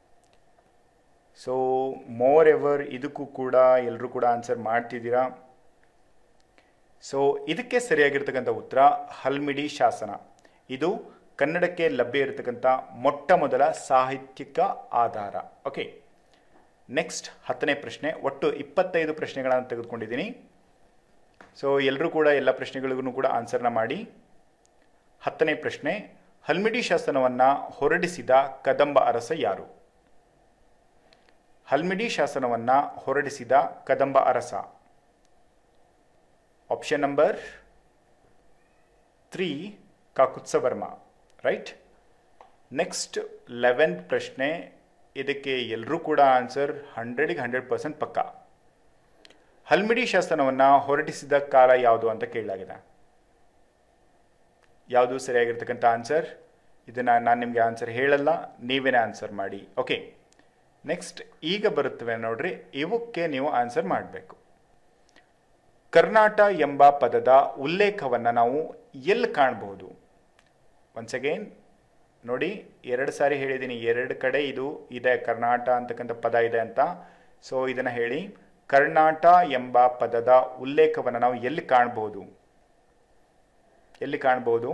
ಸೊ ಮೋರ್ ಎವರ್ ಇದಕ್ಕೂ ಕೂಡ ಎಲ್ಲರೂ ಕೂಡ ಆನ್ಸರ್ ಮಾಡ್ತಿದ್ದೀರಾ ಸೊ ಇದಕ್ಕೆ ಸರಿಯಾಗಿರ್ತಕ್ಕಂಥ ಉತ್ತರ ಹಲ್ಮಿಡಿ ಶಾಸನ ಇದು ಕನ್ನಡಕ್ಕೆ ಲಭ್ಯ ಇರತಕ್ಕಂಥ ಮೊಟ್ಟ ಮೊದಲ ಸಾಹಿತ್ಯಿಕ ಆಧಾರ ಓಕೆ ನೆಕ್ಸ್ಟ್ ಹತ್ತನೇ ಪ್ರಶ್ನೆ ಒಟ್ಟು ಇಪ್ಪತ್ತೈದು ಪ್ರಶ್ನೆಗಳನ್ನು ತೆಗೆದುಕೊಂಡಿದ್ದೀನಿ ಸೊ ಎಲ್ಲರೂ ಕೂಡ ಎಲ್ಲ ಪ್ರಶ್ನೆಗಳಿಗೂ ಕೂಡ ಆನ್ಸರ್ನ ಮಾಡಿ ಹತ್ತನೇ ಪ್ರಶ್ನೆ ಹಲ್ಮಿಡಿ ಶಾಸನವನ್ನು ಹೊರಡಿಸಿದ ಕದಂಬ ಅರಸ ಯಾರು ಹಲ್ಮಿಡಿ ಶಾಸನವನ್ನು ಹೊರಡಿಸಿದ ಕದಂಬ ಅರಸ option number three Kakutsavarma right next eleventh ಪ್ರಶ್ನೆ ಇದಕ್ಕೆ ಎಲ್ಲರೂ ಕೂಡ ಆನ್ಸರ್ ಹಂಡ್ರೆಡಿಗೆ ಹಂಡ್ರೆಡ್ ಪರ್ಸೆಂಟ್ ಪಕ್ಕ ಹಲ್ಮಿಡಿ ಶಾಸನವನ್ನು ಹೊರಡಿಸಿದ ಕಾಲ ಯಾವುದು ಅಂತ ಕೇಳಲಾಗಿದೆ ಯಾವುದು ಸರಿಯಾಗಿರ್ತಕ್ಕಂಥ ಆನ್ಸರ್ ಇದನ್ನು ನಾನು ನಿಮಗೆ ಆನ್ಸರ್ ಹೇಳಲ್ಲ ನೀವೇನೇ ಆನ್ಸರ್ ಮಾಡಿ ಓಕೆ ನೆಕ್ಸ್ಟ್ ಈಗ ಬರುತ್ತವೆ ನೋಡ್ರಿ ಇವಕ್ಕೆ ನೀವು ಆನ್ಸರ್ ಮಾಡಬೇಕು ಕರ್ನಾಟ ಎಂಬ ಪದದ ಉಲ್ಲೇಖವನ್ನು ನಾವು ಎಲ್ಲಿ ಕಾಣಬಹುದು ಒನ್ಸ್ ಅಗೈನ್ ನೋಡಿ ಎರಡು ಸಾರಿ ಹೇಳಿದ್ದೀನಿ ಎರಡು ಕಡೆ ಇದು ಇದೆ ಕರ್ನಾಟ ಅಂತಕ್ಕಂಥ ಪದ ಇದೆ ಅಂತ ಸೊ ಇದನ್ನು ಹೇಳಿ ಕರ್ನಾಟ ಎಂಬ ಪದದ ಉಲ್ಲೇಖವನ್ನು ನಾವು ಎಲ್ಲಿ ಕಾಣಬಹುದು ಎಲ್ಲಿ ಕಾಣಬಹುದು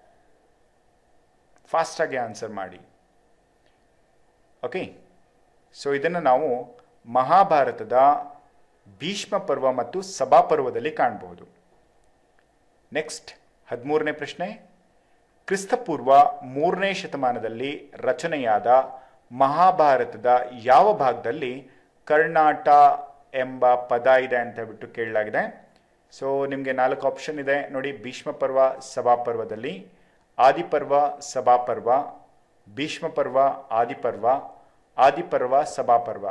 ಫಾಸ್ಟಾಗಿ ಆನ್ಸರ್ ಮಾಡಿ ಓಕೆ ಸೊ ಇದನ್ನು ನಾವು ಮಹಾಭಾರತದ ಭೀಷ್ಮ ಪರ್ವ ಮತ್ತು ಸಭಾಪರ್ವದಲ್ಲಿ ಕಾಣಬಹುದು ನೆಕ್ಸ್ಟ್ ಹದಿಮೂರನೇ ಪ್ರಶ್ನೆ ಕ್ರಿಸ್ತಪೂರ್ವ ಮೂರನೇ ಶತಮಾನದಲ್ಲಿ ರಚನೆಯಾದ ಮಹಾಭಾರತದ ಯಾವ ಭಾಗದಲ್ಲಿ ಕರ್ನಾಟ ಎಂಬ ಪದ ಇದೆ ಅಂತ ಹೇಳ್ಬಿಟ್ಟು ಕೇಳಲಾಗಿದೆ ಸೊ ನಿಮಗೆ ನಾಲ್ಕು ಆಪ್ಷನ್ ಇದೆ ನೋಡಿ ಭೀಷ್ಮ ಪರ್ವ ಸಭಾಪರ್ವದಲ್ಲಿ ಆದಿಪರ್ವ ಸಭಾಪರ್ವ ಭೀಷ್ಮ ಪರ್ವ ಆದಿಪರ್ವ ಆದಿಪರ್ವ ಸಭಾಪರ್ವ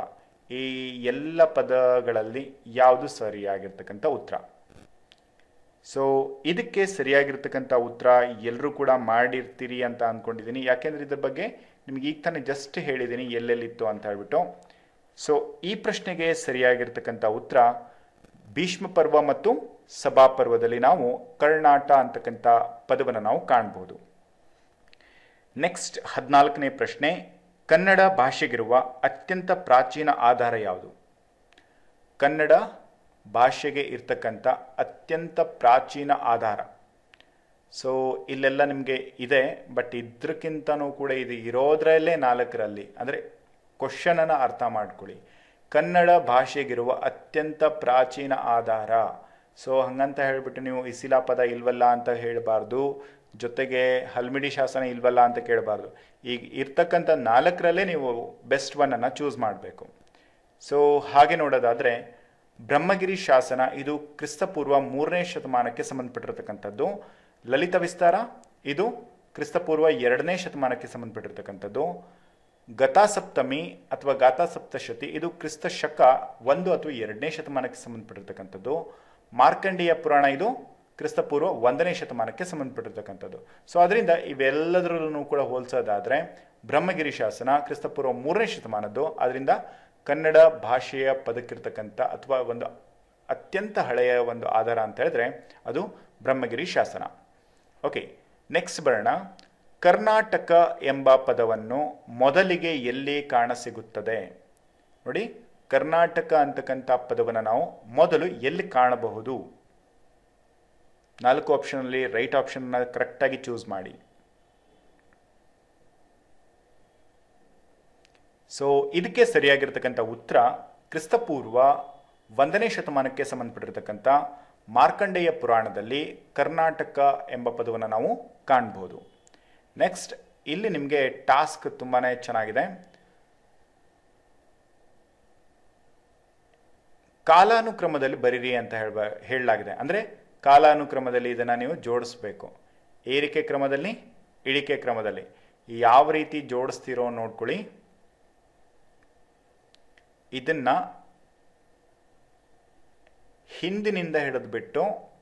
ಈ ಎಲ್ಲ ಪದಗಳಲ್ಲಿ ಯಾವುದು ಸರಿಯಾಗಿರ್ತಕ್ಕಂಥ ಉತ್ತರ ಸೊ ಇದಕ್ಕೆ ಸರಿಯಾಗಿರ್ತಕ್ಕಂಥ ಉತ್ತರ ಎಲ್ಲರೂ ಕೂಡ ಮಾಡಿರ್ತೀರಿ ಅಂತ ಅಂದ್ಕೊಂಡಿದ್ದೀನಿ ಯಾಕೆಂದ್ರೆ ಇದ್ರ ಬಗ್ಗೆ ನಿಮ್ಗೆ ಈಗ ತಾನೇ ಜಸ್ಟ್ ಹೇಳಿದ್ದೀನಿ ಎಲ್ಲೆಲ್ಲಿತ್ತು ಅಂತ ಹೇಳ್ಬಿಟ್ಟು ಸೊ ಈ ಪ್ರಶ್ನೆಗೆ ಸರಿಯಾಗಿರ್ತಕ್ಕಂಥ ಉತ್ತರ ಭೀಷ್ಮ ಪರ್ವ ಮತ್ತು ಸಭಾಪರ್ವದಲ್ಲಿ ನಾವು ಕರ್ನಾಟ ಅಂತಕ್ಕಂಥ ಪದವನ್ನು ನಾವು ಕಾಣಬಹುದು ನೆಕ್ಸ್ಟ್ ಹದಿನಾಲ್ಕನೇ ಪ್ರಶ್ನೆ ಕನ್ನಡ ಭಾಷೆಗಿರುವ ಅತ್ಯಂತ ಪ್ರಾಚೀನ ಆಧಾರ ಯಾವುದು ಕನ್ನಡ ಭಾಷೆಗೆ ಇರ್ತಕ್ಕಂಥ ಅತ್ಯಂತ ಪ್ರಾಚೀನ ಆಧಾರ ಸೊ ಇಲ್ಲೆಲ್ಲ ನಿಮಗೆ ಇದೆ ಬಟ್ ಇದ್ರಕ್ಕಿಂತನೂ ಕೂಡ ಇದು ಇರೋದ್ರಲ್ಲೇ ನಾಲ್ಕರಲ್ಲಿ ಅಂದರೆ ಕ್ವಶನನ್ನು ಅರ್ಥ ಮಾಡ್ಕೊಳ್ಳಿ ಕನ್ನಡ ಭಾಷೆಗಿರುವ ಅತ್ಯಂತ ಪ್ರಾಚೀನ ಆಧಾರ ಸೊ ಹಂಗಂತ ಹೇಳ್ಬಿಟ್ಟು ನೀವು ಇಸಿಲಾ ಪದ ಇಲ್ವಲ್ಲ ಅಂತ ಹೇಳಬಾರ್ದು ಜೊತೆಗೆ ಹಲ್ಮಿಡಿ ಶಾಸನ ಇಲ್ವಲ್ಲ ಅಂತ ಕೇಳಬಾರ್ದು ಈಗ ಇರ್ತಕ್ಕಂಥ ನಾಲ್ಕರಲ್ಲೇ ನೀವು ಬೆಸ್ಟ್ ಒನ್ನನ್ನು ಚೂಸ್ ಮಾಡಬೇಕು ಸೊ ಹಾಗೆ ನೋಡೋದಾದರೆ ಬ್ರಹ್ಮಗಿರಿ ಶಾಸನ ಇದು ಕ್ರಿಸ್ತಪೂರ್ವ ಮೂರನೇ ಶತಮಾನಕ್ಕೆ ಸಂಬಂಧಪಟ್ಟಿರತಕ್ಕಂಥದ್ದು ಲಲಿತ ವಿಸ್ತಾರ ಇದು ಕ್ರಿಸ್ತಪೂರ್ವ ಎರಡನೇ ಶತಮಾನಕ್ಕೆ ಸಂಬಂಧಪಟ್ಟಿರ್ತಕ್ಕಂಥದ್ದು ಗತಾಸಪ್ತಮಿ ಅಥವಾ ಗಾತಾಸಪ್ತಶತಿ ಇದು ಕ್ರಿಸ್ತ ಶಕ ಒಂದು ಅಥವಾ ಎರಡನೇ ಶತಮಾನಕ್ಕೆ ಸಂಬಂಧಪಟ್ಟಿರ್ತಕ್ಕಂಥದ್ದು ಮಾರ್ಕಂಡೇಯ ಪುರಾಣ ಇದು ಕ್ರಿಸ್ತಪೂರ್ವ ಒಂದನೇ ಶತಮಾನಕ್ಕೆ ಸಂಬಂಧಪಟ್ಟಿರ್ತಕ್ಕಂಥದ್ದು ಸೊ ಅದರಿಂದ ಇವೆಲ್ಲದರಲ್ಲೂ ಕೂಡ ಹೋಲಿಸೋದಾದರೆ ಬ್ರಹ್ಮಗಿರಿ ಶಾಸನ ಕ್ರಿಸ್ತಪೂರ್ವ ಮೂರನೇ ಶತಮಾನದ್ದು ಅದರಿಂದ ಕನ್ನಡ ಭಾಷೆಯ ಪದಕ್ಕಿರ್ತಕ್ಕಂಥ ಅಥವಾ ಒಂದು ಅತ್ಯಂತ ಹಳೆಯ ಒಂದು ಆಧಾರ ಅಂತ ಹೇಳಿದ್ರೆ ಅದು ಬ್ರಹ್ಮಗಿರಿ ಶಾಸನ ಓಕೆ ನೆಕ್ಸ್ಟ್ ಬರೋಣ ಕರ್ನಾಟಕ ಎಂಬ ಪದವನ್ನು ಮೊದಲಿಗೆ ಎಲ್ಲಿ ಕಾಣಸಿಗುತ್ತದೆ ನೋಡಿ ಕರ್ನಾಟಕ ಅಂತಕ್ಕಂಥ ಪದವನ್ನು ನಾವು ಮೊದಲು ಎಲ್ಲಿ ಕಾಣಬಹುದು ನಾಲ್ಕು ಆಪ್ಷನಲ್ಲಿ ರೈಟ್ ಆಪ್ಷನ್ನ ಕರೆಕ್ಟಾಗಿ ಚೂಸ್ ಮಾಡಿ ಸೊ ಇದಕ್ಕೆ ಸರಿಯಾಗಿರ್ತಕ್ಕಂಥ ಉತ್ತರ ಕ್ರಿಸ್ತಪೂರ್ವ ಒಂದನೇ ಶತಮಾನಕ್ಕೆ ಸಂಬಂಧಪಟ್ಟಿರ್ತಕ್ಕಂಥ ಮಾರ್ಕಂಡೇಯ ಪುರಾಣದಲ್ಲಿ ಕರ್ನಾಟಕ ಎಂಬ ಪದವನ್ನು ನಾವು ಕಾಣಬಹುದು ನೆಕ್ಸ್ಟ್ ಇಲ್ಲಿ ನಿಮಗೆ ಟಾಸ್ಕ್ ತುಂಬಾ ಚೆನ್ನಾಗಿದೆ ಕಾಲಾನುಕ್ರಮದಲ್ಲಿ ಬರೀರಿ ಅಂತ ಹೇಳ್ಬ ಹೇಳಲಾಗಿದೆ ಅಂದರೆ ಕಾಲಾನುಕ್ರಮದಲ್ಲಿ ಇದನ್ನು ನೀವು ಜೋಡಿಸ್ಬೇಕು ಏರಿಕೆ ಕ್ರಮದಲ್ಲಿ ಇಳಿಕೆ ಕ್ರಮದಲ್ಲಿ ಯಾವ ರೀತಿ ಜೋಡಿಸ್ತೀರೋ ನೋಡ್ಕೊಳ್ಳಿ ಇದನ್ನ ಹಿಂದಿನಿಂದ ಹಿಡಿದು ಬಿಟ್ಟು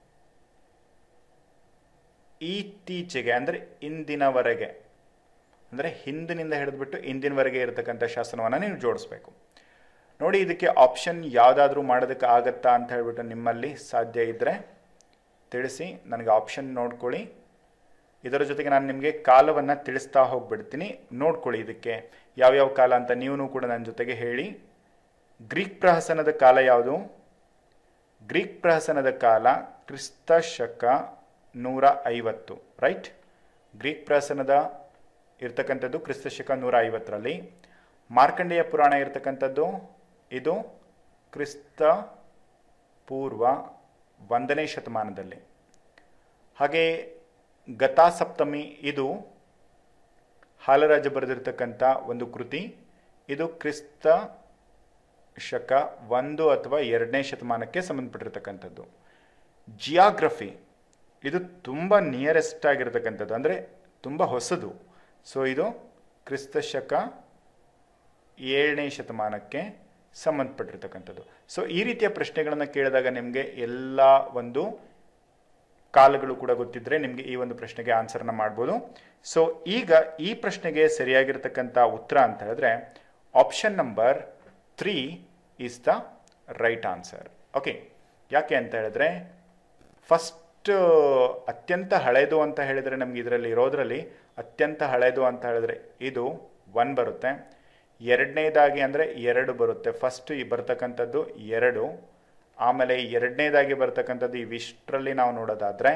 ಇತ್ತೀಚೆಗೆ ಅಂದರೆ ಇಂದಿನವರೆಗೆ ಅಂದರೆ ಹಿಂದಿನಿಂದ ಹಿಡಿದ್ಬಿಟ್ಟು ಇಂದಿನವರೆಗೆ ಇರತಕ್ಕಂಥ ಶಾಸನವನ್ನು ನೀವು ಜೋಡಿಸ್ಬೇಕು ನೋಡಿ ಇದಕ್ಕೆ ಆಪ್ಷನ್ ಯಾವುದಾದ್ರೂ ಮಾಡೋದಕ್ಕೆ ಆಗತ್ತಾ ಅಂತ ಹೇಳ್ಬಿಟ್ಟು ನಿಮ್ಮಲ್ಲಿ ಸಾಧ್ಯ ಇದ್ದರೆ ತಿಳಿಸಿ ನನಗೆ ಆಪ್ಷನ್ ನೋಡ್ಕೊಳ್ಳಿ ಇದರ ಜೊತೆಗೆ ನಾನು ನಿಮಗೆ ಕಾಲವನ್ನು ತಿಳಿಸ್ತಾ ಹೋಗ್ಬಿಡ್ತೀನಿ ನೋಡ್ಕೊಳ್ಳಿ ಇದಕ್ಕೆ ಯಾವ್ಯಾವ ಕಾಲ ಅಂತ ನೀವು ಕೂಡ ನನ್ನ ಜೊತೆಗೆ ಹೇಳಿ ಗ್ರೀಕ್ ಪ್ರಹಸನದ ಕಾಲ ಯಾವುದು ಗ್ರೀಕ್ ಪ್ರಹಸನದ ಕಾಲ ಕ್ರಿಸ್ತ ಶಕ ನೂರ ಐವತ್ತು ರೈಟ್ ಗ್ರೀಕ್ ಪ್ರಹಸನದ ಇರ್ತಕ್ಕಂಥದ್ದು ಕ್ರಿಸ್ತ ಶಕ ನೂರ ಐವತ್ತರಲ್ಲಿ ಮಾರ್ಕಂಡೇಯ ಪುರಾಣ ಇರ್ತಕ್ಕಂಥದ್ದು ಇದು ಕ್ರಿಸ್ತ ಪೂರ್ವ ಒಂದನೇ ಶತಮಾನದಲ್ಲಿ ಹಾಗೆ ಗತಾಸಪ್ತಮಿ ಇದು ಹಾಲರಾಜ ಬರೆದಿರ್ತಕ್ಕಂಥ ಒಂದು ಕೃತಿ ಇದು ಕ್ರಿಸ್ತ ಶಕ ಒಂದು ಅಥವಾ ಎರಡನೇ ಶತಮಾನಕ್ಕೆ ಸಂಬಂಧಪಟ್ಟಿರ್ತಕ್ಕಂಥದ್ದು ಜಿಯಾಗ್ರಫಿ ಇದು ತುಂಬ ನಿಯರೆಸ್ಟ್ ಆಗಿರ್ತಕ್ಕಂಥದ್ದು ಅಂದರೆ ತುಂಬ ಹೊಸದು ಸೊ ಇದು ಕ್ರಿಸ್ತ ಶಕ ಏಳನೇ ಶತಮಾನಕ್ಕೆ ಸಂಬಂಧಪಟ್ಟಿರ್ತಕ್ಕಂಥದ್ದು ಸೊ ಈ ರೀತಿಯ ಪ್ರಶ್ನೆಗಳನ್ನು ಕೇಳಿದಾಗ ನಿಮಗೆ ಎಲ್ಲ ಒಂದು ಕಾಲಗಳು ಕೂಡ ಗೊತ್ತಿದ್ರೆ ನಿಮಗೆ ಈ ಒಂದು ಪ್ರಶ್ನೆಗೆ ಆನ್ಸರ್ನ ಮಾಡ್ಬೋದು ಸೊ ಈಗ ಈ ಪ್ರಶ್ನೆಗೆ ಸರಿಯಾಗಿರ್ತಕ್ಕಂಥ ಉತ್ತರ ಅಂತ ಹೇಳಿದ್ರೆ option number three is the right answer okay ಯಾಕೆ ಅಂತ ಹೇಳಿದ್ರೆ ಫಸ್ಟ್ ಅತ್ಯಂತ ಹಳೆಯದು ಅಂತ ಹೇಳಿದರೆ ನಮ್ಗೆ ಇದರಲ್ಲಿ ಇರೋದ್ರಲ್ಲಿ ಅತ್ಯಂತ ಹಳೆಯದು ಅಂತ ಹೇಳಿದ್ರೆ ಇದು ಒನ್ ಬರುತ್ತೆ ಎರಡನೇದಾಗಿ ಅಂದರೆ ಎರಡು ಬರುತ್ತೆ ಫಸ್ಟ್ ಈ ಬರ್ತಕ್ಕಂಥದ್ದು ಎರಡು ಆಮೇಲೆ ಎರಡನೇದಾಗಿ ಬರ್ತಕ್ಕಂಥದ್ದು ಇವಿಷ್ಟರಲ್ಲಿ ನಾವು ನೋಡೋದಾದರೆ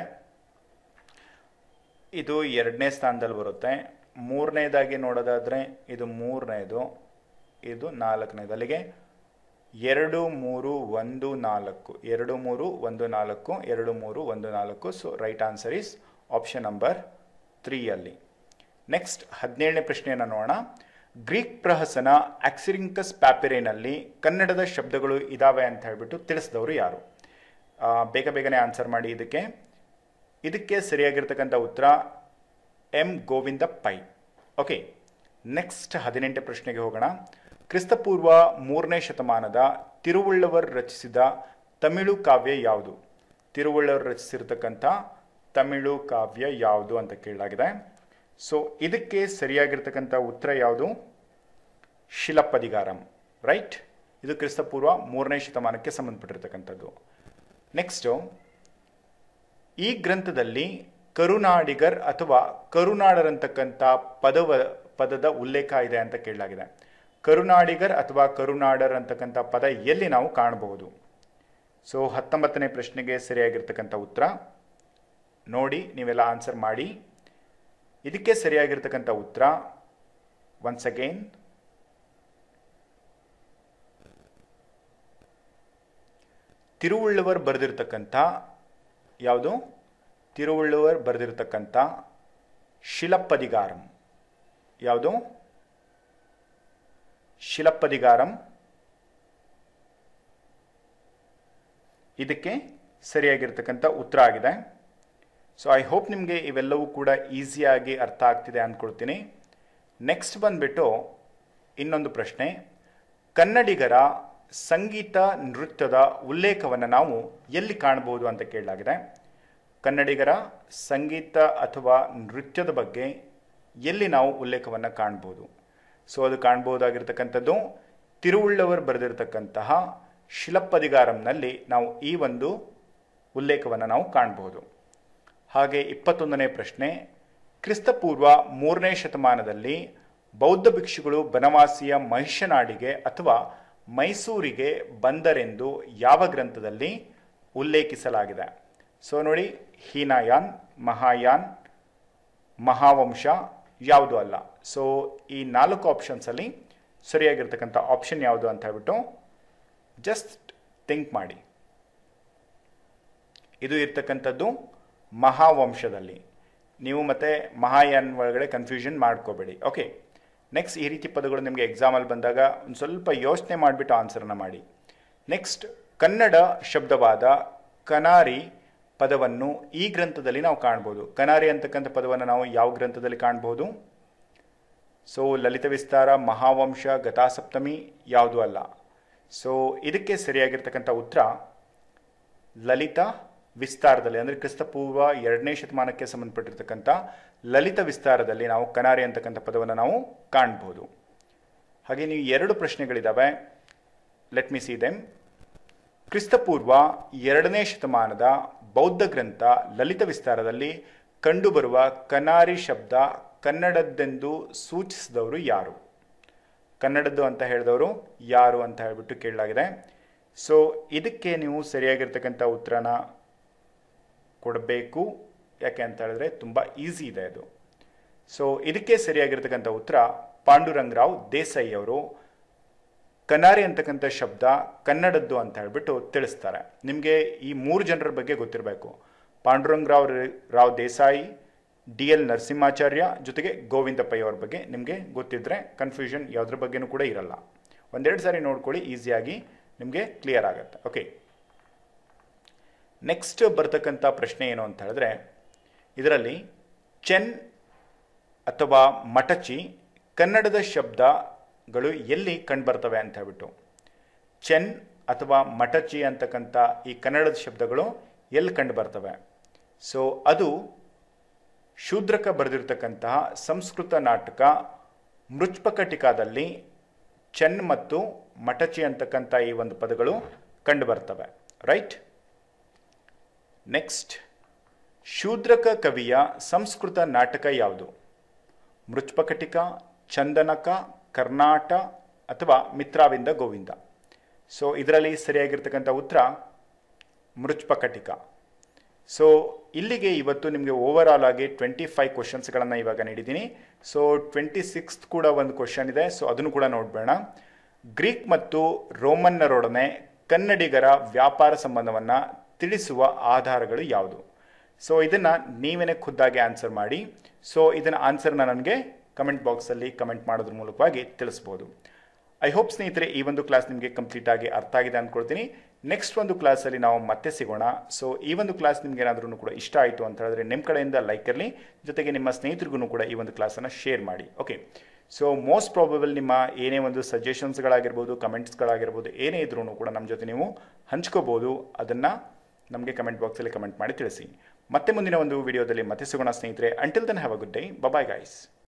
ಇದು ಎರಡನೇ ಸ್ಥಾನದಲ್ಲಿ ಬರುತ್ತೆ ಮೂರನೇದಾಗಿ ನೋಡೋದಾದರೆ ಇದು ಮೂರನೇದು ಇದು ನಾಲ್ಕನೇದು ಅಲ್ಲಿಗೆ ಎರಡು ಮೂರು ಒಂದು ನಾಲ್ಕು ಎರಡು ಮೂರು ಒಂದು ನಾಲ್ಕು ಎರಡು ಮೂರು ಒಂದು ನಾಲ್ಕು so right answer is option number ತ್ರೀಯಲ್ಲಿ ನೆಕ್ಸ್ಟ್ ಹದಿನೇಳನೇ ಪ್ರಶ್ನೆಯನ್ನು ನೋಡೋಣ ಗ್ರೀಕ್ ಪ್ರಹಸನ ಆಕ್ಸಿರಿಂಕಸ್ ಪ್ಯಾಪಿರೇನಲ್ಲಿ ಕನ್ನಡದ ಶಬ್ದಗಳು ಇದಾವೆ ಅಂತ ಹೇಳ್ಬಿಟ್ಟು ತಿಳಿಸಿದವರು ಯಾರು ಆ, ಬೇಗ ಬೇಗನೆ ಆನ್ಸರ್ ಮಾಡಿ ಇದಕ್ಕೆ ಇದಕ್ಕೆ ಸರಿಯಾಗಿರ್ತಕ್ಕಂಥ ಉತ್ತರ M Govinda Pai okay next ಹದಿನೆಂಟನೇ ಪ್ರಶ್ನೆಗೆ ಹೋಗೋಣ ಕ್ರಿಸ್ತಪೂರ್ವ ಮೂರನೇ ಶತಮಾನದ ತಿರುವುಳ್ಳವರ್ ರಚಿಸಿದ ತಮಿಳು ಕಾವ್ಯ ಯಾವುದು ತಿರುವುಳ್ಳವರ್ ರಚಿಸಿರ್ತಕ್ಕಂಥ ತಮಿಳು ಕಾವ್ಯ ಯಾವುದು ಅಂತ ಕೇಳಲಾಗಿದೆ ಸೊ ಇದಕ್ಕೆ ಸರಿಯಾಗಿರ್ತಕ್ಕಂಥ ಉತ್ತರ ಯಾವುದು ಶಿಲಪ್ಪದಿಗಾರಂ ರೈಟ್ ಇದು ಕ್ರಿಸ್ತಪೂರ್ವ ಮೂರನೇ ಶತಮಾನಕ್ಕೆ ಸಂಬಂಧಪಟ್ಟಿರ್ತಕ್ಕಂಥದ್ದು ನೆಕ್ಸ್ಟು ಈ ಗ್ರಂಥದಲ್ಲಿ ಕರುನಾಡಿಗರ್ ಅಥವಾ ಕರುನಾಡರಂತಕ್ಕಂಥ ಪದವ ಪದದ ಉಲ್ಲೇಖ ಇದೆ ಅಂತ ಕೇಳಲಾಗಿದೆ ಕರುನಾಡಿಗರ್ ಅಥವಾ ಕರುನಾಡರ್ ಅಂತಕ್ಕಂಥ ಪದ ಎಲ್ಲಿ ನಾವು ಕಾಣಬಹುದು ಸೊ ಹತ್ತೊಂಬತ್ತನೇ ಪ್ರಶ್ನೆಗೆ ಸರಿಯಾಗಿರ್ತಕ್ಕಂಥ ಉತ್ತರ ನೋಡಿ ನೀವೆಲ್ಲ ಆನ್ಸರ್ ಮಾಡಿ ಇದಕ್ಕೆ ಸರಿಯಾಗಿರ್ತಕ್ಕಂಥ ಉತ್ತರ ಒನ್ಸ್ ಅಗೇನ್ ತಿರುವುಳ್ಳವರ್ ಬರೆದಿರ್ತಕ್ಕಂಥ ಯಾವುದು ತಿರುವುಳ್ಳವರ್ ಬರೆದಿರ್ತಕ್ಕಂಥ ಶಿಲಪ್ಪದಿಗಾರಂ ಯಾವುದು ಶಿಲಪ್ಪದಿಗಾರಂ ಇದಕ್ಕೆ ಸರಿಯಾಗಿರ್ತಕ್ಕಂಥ ಉತ್ತರ ಆಗಿದೆ ಸೊ ಐ ಹೋಪ್ ನಿಮಗೆ ಇವೆಲ್ಲವೂ ಕೂಡ ಈಸಿಯಾಗಿ ಅರ್ಥ ಆಗ್ತಿದೆ ಅಂದ್ಕೊಳ್ತೀನಿ ನೆಕ್ಸ್ಟ್ ಬಂದ್ಬಿಟ್ಟು ಇನ್ನೊಂದು ಪ್ರಶ್ನೆ ಕನ್ನಡಿಗರ ಸಂಗೀತ ನೃತ್ಯದ ಉಲ್ಲೇಖವನ್ನು ನಾವು ಎಲ್ಲಿ ಕಾಣಬಹುದು ಅಂತ ಕೇಳಲಾಗಿದೆ ಕನ್ನಡಿಗರ ಸಂಗೀತ ಅಥವಾ ನೃತ್ಯದ ಬಗ್ಗೆ ಎಲ್ಲಿ ನಾವು ಉಲ್ಲೇಖವನ್ನು ಕಾಣ್ಬೋದು ಸೊ ಅದು ಕಾಣ್ಬೋದಾಗಿರ್ತಕ್ಕಂಥದ್ದು ತಿರುವುಳ್ಳವರ್ ಬರೆದಿರತಕ್ಕಂತಹ ಶಿಲಪ್ಪದಿಗಾರಂನಲ್ಲಿ ನಾವು ಈ ಒಂದು ಉಲ್ಲೇಖವನ್ನು ನಾವು ಕಾಣಬಹುದು ಹಾಗೆ ಇಪ್ಪತ್ತೊಂದನೇ ಪ್ರಶ್ನೆ ಕ್ರಿಸ್ತಪೂರ್ವ ಮೂರನೇ ಶತಮಾನದಲ್ಲಿ ಬೌದ್ಧ ಭಿಕ್ಷುಗಳು ಬನವಾಸಿಯ ಮಹಿಷನಾಡಿಗೆ ಅಥವಾ ಮೈಸೂರಿಗೆ ಬಂದರೆಂದು ಯಾವ ಗ್ರಂಥದಲ್ಲಿ ಉಲ್ಲೇಖಿಸಲಾಗಿದೆ ಸೊ ನೋಡಿ ಹೀನಾಯಾನ್ ಮಹಾಯಾನ್ ಮಹಾವಂಶ ಯಾವುದು ಅಲ್ಲ ಸೊ ಈ ನಾಲ್ಕು ಆಪ್ಷನ್ಸಲ್ಲಿ ಸರಿಯಾಗಿರ್ತಕ್ಕಂಥ ಆಪ್ಷನ್ ಯಾವುದು ಅಂತ ಹೇಳ್ಬಿಟ್ಟು ಜಸ್ಟ್ ಥಿಂಕ್ ಮಾಡಿ ಇದು ಇರ್ತಕ್ಕಂಥದ್ದು ಮಹಾವಂಶದಲ್ಲಿ ನೀವು ಮತ್ತೆ ಮಹಾಯಾನ್ ಒಳಗಡೆ ಕನ್ಫ್ಯೂಷನ್ ಮಾಡ್ಕೋಬೇಡಿ ಓಕೆ ನೆಕ್ಸ್ಟ್ ಈ ರೀತಿ ಪದಗಳು ನಿಮಗೆ ಎಕ್ಸಾಮಲ್ಲಿ ಬಂದಾಗ ಒಂದು ಸ್ವಲ್ಪ ಯೋಚನೆ ಮಾಡಿಬಿಟ್ಟು ಆನ್ಸರ್ನ ಮಾಡಿ ನೆಕ್ಸ್ಟ್ ಕನ್ನಡ ಶಬ್ದವಾದ ಕನಾರಿ ಪದವನ್ನು ಈ ಗ್ರಂಥದಲ್ಲಿ ನಾವು ಕಾಣ್ಬೋದು ಕನಾರಿ ಅಂತಕ್ಕಂಥ ಪದವನ್ನು ನಾವು ಯಾವ ಗ್ರಂಥದಲ್ಲಿ ಕಾಣ್ಬೋದು ಸೊ ಲಲಿತ ವಿಸ್ತಾರ ಮಹಾವಂಶ ಗತಾಸಪ್ತಮಿ ಯಾವುದು ಅಲ್ಲ ಸೊ ಇದಕ್ಕೆ ಸರಿಯಾಗಿರ್ತಕ್ಕಂಥ ಉತ್ತರ ಲಲಿತ ವಿಸ್ತಾರದಲ್ಲಿ ಅಂದರೆ ಕ್ರಿಸ್ತಪೂರ್ವ ಎರಡನೇ ಶತಮಾನಕ್ಕೆ ಸಂಬಂಧಪಟ್ಟಿರ್ತಕ್ಕಂಥ ಲಲಿತ ವಿಸ್ತಾರದಲ್ಲಿ ನಾವು ಕನಾರಿ ಅಂತಕ್ಕಂಥ ಪದವನ್ನು ನಾವು ಕಾಣ್ಬೋದು ಹಾಗೆ ನೀವು ಎರಡು ಪ್ರಶ್ನೆಗಳಿದ್ದಾವೆ ಲೆಟ್ ಮಿ ಸಿ ದೆಮ್ ಕ್ರಿಸ್ತಪೂರ್ವ ಎರಡನೇ ಶತಮಾನದ ಬೌದ್ಧ ಗ್ರಂಥ ಲಲಿತ ವಿಸ್ತಾರದಲ್ಲಿ ಕಂಡುಬರುವ ಕನಾರಿ ಶಬ್ದ ಕನ್ನಡದ್ದೆಂದು ಸೂಚಿಸಿದವರು ಯಾರು ಕನ್ನಡದ್ದು ಅಂತ ಹೇಳಿದವರು ಯಾರು ಅಂತ ಹೇಳ್ಬಿಟ್ಟು ಕೇಳಲಾಗಿದೆ ಸೊ ಇದಕ್ಕೆ ನೀವು ಸರಿಯಾಗಿರ್ತಕ್ಕಂಥ ಉತ್ತರನ ಕೊಡಬೇಕು ಯಾಕೆ ಅಂತ ಹೇಳಿದ್ರೆ ತುಂಬ ಈಸಿ ಇದೆ ಅದು ಸೊ ಇದಕ್ಕೆ ಸರಿಯಾಗಿರ್ತಕ್ಕಂಥ ಉತ್ತರ ಪಾಂಡುರಂಗರಾವ್ ದೇಸಾಯಿ ಅವರು ಕನಾರಿ ಅಂತಕ್ಕಂಥ ಶಬ್ದ ಕನ್ನಡದ್ದು ಅಂತ ಹೇಳ್ಬಿಟ್ಟು ತಿಳಿಸ್ತಾರೆ ನಿಮಗೆ ಈ ಮೂರು ಜನರ ಬಗ್ಗೆ ಗೊತ್ತಿರಬೇಕು ಪಾಂಡುರಂಗರಾವ್ ರಾವ್ ದೇಸಾಯಿ ಡಿ ಎಲ್ ನರಸಿಂಹಾಚಾರ್ಯ ಜೊತೆಗೆ ಗೋವಿಂದ ಪೈ ಅವ್ರ ಬಗ್ಗೆ ನಿಮಗೆ ಗೊತ್ತಿದ್ರೆ ಕನ್ಫ್ಯೂಷನ್ ಯಾವುದ್ರ ಬಗ್ಗೆನೂ ಕೂಡ ಇರಲ್ಲ ಒಂದೆರಡು ಸಾರಿ ನೋಡ್ಕೊಳ್ಳಿ ಈಸಿಯಾಗಿ ನಿಮಗೆ ಕ್ಲಿಯರ್ ಆಗುತ್ತೆ ಓಕೆ ನೆಕ್ಸ್ಟ್ ಬರ್ತಕ್ಕಂಥ ಪ್ರಶ್ನೆ ಏನು ಅಂತ ಹೇಳಿದ್ರೆ ಇದರಲ್ಲಿ ಚೆನ್ ಅಥವಾ ಮಟಚಿ ಕನ್ನಡದ ಶಬ್ದಗಳು ಎಲ್ಲಿ ಕಂಡುಬರ್ತವೆ ಅಂತ ಹೇಳ್ಬಿಟ್ಟು ಚೆನ್ ಅಥವಾ ಮಟಚಿ ಅಂತಕ್ಕಂಥ ಈ ಕನ್ನಡದ ಶಬ್ದಗಳು ಎಲ್ಲಿ ಕಂಡು ಬರ್ತವೆ ಸೊ ಅದು ಶೂದ್ರಕ ಬರೆದಿರ್ತಕ್ಕಂತಹ ಸಂಸ್ಕೃತ ನಾಟಕ ಮೃಚ್ಪಕಟಿಕಾದಲ್ಲಿ ಚೆನ್ ಮತ್ತು ಮಟಚಿ ಅಂತಕ್ಕಂಥ ಈ ಒಂದು ಪದಗಳು ಕಂಡು ಬರ್ತವೆ ರೈಟ್ ನೆಕ್ಸ್ಟ್ ಶೂದ್ರಕ ಕವಿಯ ಸಂಸ್ಕೃತ ನಾಟಕ ಯಾವುದು ಮೃಚ್ಪಕಟಿಕ ಚಂದನಕ ಕರ್ನಾಟ ಅಥವಾ ಮಿತ್ರಾವಿಂದ ಗೋವಿಂದ ಸೊ ಇದರಲ್ಲಿ ಸರಿಯಾಗಿರ್ತಕ್ಕಂಥ ಉತ್ತರ ಮೃಚ್ಪಕಟಿಕ ಸೊ ಇಲ್ಲಿಗೆ ಇವತ್ತು ನಿಮಗೆ ಓವರ್ ಆಲ್ ಆಗಿ ಟ್ವೆಂಟಿ ಫೈವ್ ಕ್ವಶನ್ಸ್ಗಳನ್ನು ಇವಾಗ ನೀಡಿದ್ದೀನಿ ಸೊ ಟ್ವೆಂಟಿ ಸಿಕ್ಸ್ತ್ ಕೂಡ ಒಂದು ಕ್ವಶನ್ ಇದೆ ಸೊ ಅದನ್ನು ಕೂಡ ನೋಡಬೇಡ ಗ್ರೀಕ್ ಮತ್ತು ರೋಮನ್ನರೊಡನೆ ಕನ್ನಡಿಗರ ವ್ಯಾಪಾರ ಸಂಬಂಧವನ್ನು ತಿಳಿಸುವ ಆಧಾರಗಳು ಯಾವುದು ಸೊ ಇದನ್ನು ನೀವೇನೇ ಖುದ್ದಾಗಿ ಆನ್ಸರ್ ಮಾಡಿ ಸೊ ಇದನ್ನು ಆನ್ಸರ್ನ ನನಗೆ ಕಮೆಂಟ್ ಬಾಕ್ಸಲ್ಲಿ ಕಮೆಂಟ್ ಮಾಡೋದ್ರ ಮೂಲಕವಾಗಿ ತಿಳಿಸ್ಬೋದು ಐ ಹೋಪ್ ಸ್ನೇಹಿತರೆ ಈ ಒಂದು ಕ್ಲಾಸ್ ನಿಮಗೆ ಕಂಪ್ಲೀಟ್ ಆಗಿ ಅರ್ಥ ಆಗಿದೆ ಅಂದ್ಕೊಳ್ತೀನಿ ನೆಕ್ಸ್ಟ್ ಒಂದು ಕ್ಲಾಸಲ್ಲಿ ನಾವು ಮತ್ತೆ ಸಿಗೋಣ ಸೊ ಈ ಒಂದು ಕ್ಲಾಸ್ ನಿಮ್ಗೆ ಏನಾದ್ರೂ ಕೂಡ ಇಷ್ಟ ಆಯಿತು ಅಂತ ಹೇಳಿದ್ರೆ ನಿಮ್ಮ ಕಡೆಯಿಂದ ಲೈಕ್ ಇರಲಿ ಜೊತೆಗೆ ನಿಮ್ಮ ಸ್ನೇಹಿತರಿಗೂ ಕೂಡ ಈ ಒಂದು ಕ್ಲಾಸನ್ನು ಶೇರ್ ಮಾಡಿ ಓಕೆ ಸೊ ಮೋಸ್ಟ್ ಪ್ರಾಬಬಲ್ ನಿಮ್ಮ ಏನೇ ಒಂದು ಸಜೆಷನ್ಸ್ಗಳಾಗಿರ್ಬೋದು ಕಮೆಂಟ್ಸ್ಗಳಾಗಿರ್ಬೋದು ಏನೇ ಇದ್ರೂ ಕೂಡ ನಮ್ಮ ಜೊತೆ ನೀವು ಹಂಚ್ಕೋಬೋದು ಅದನ್ನು ನಮಗೆ ಕಮೆಂಟ್ ಬಾಕ್ಸಲ್ಲಿ ಕಮೆಂಟ್ ಮಾಡಿ ತಿಳಿಸಿ ಮತ್ತೆ ಮುಂದಿನ ಒಂದು ವಿಡಿಯೋದಲ್ಲಿ ಮತ್ತೆ ಸಿಗೋಣ ಸ್ನೇಹಿತರೆ until then have a good day bye guys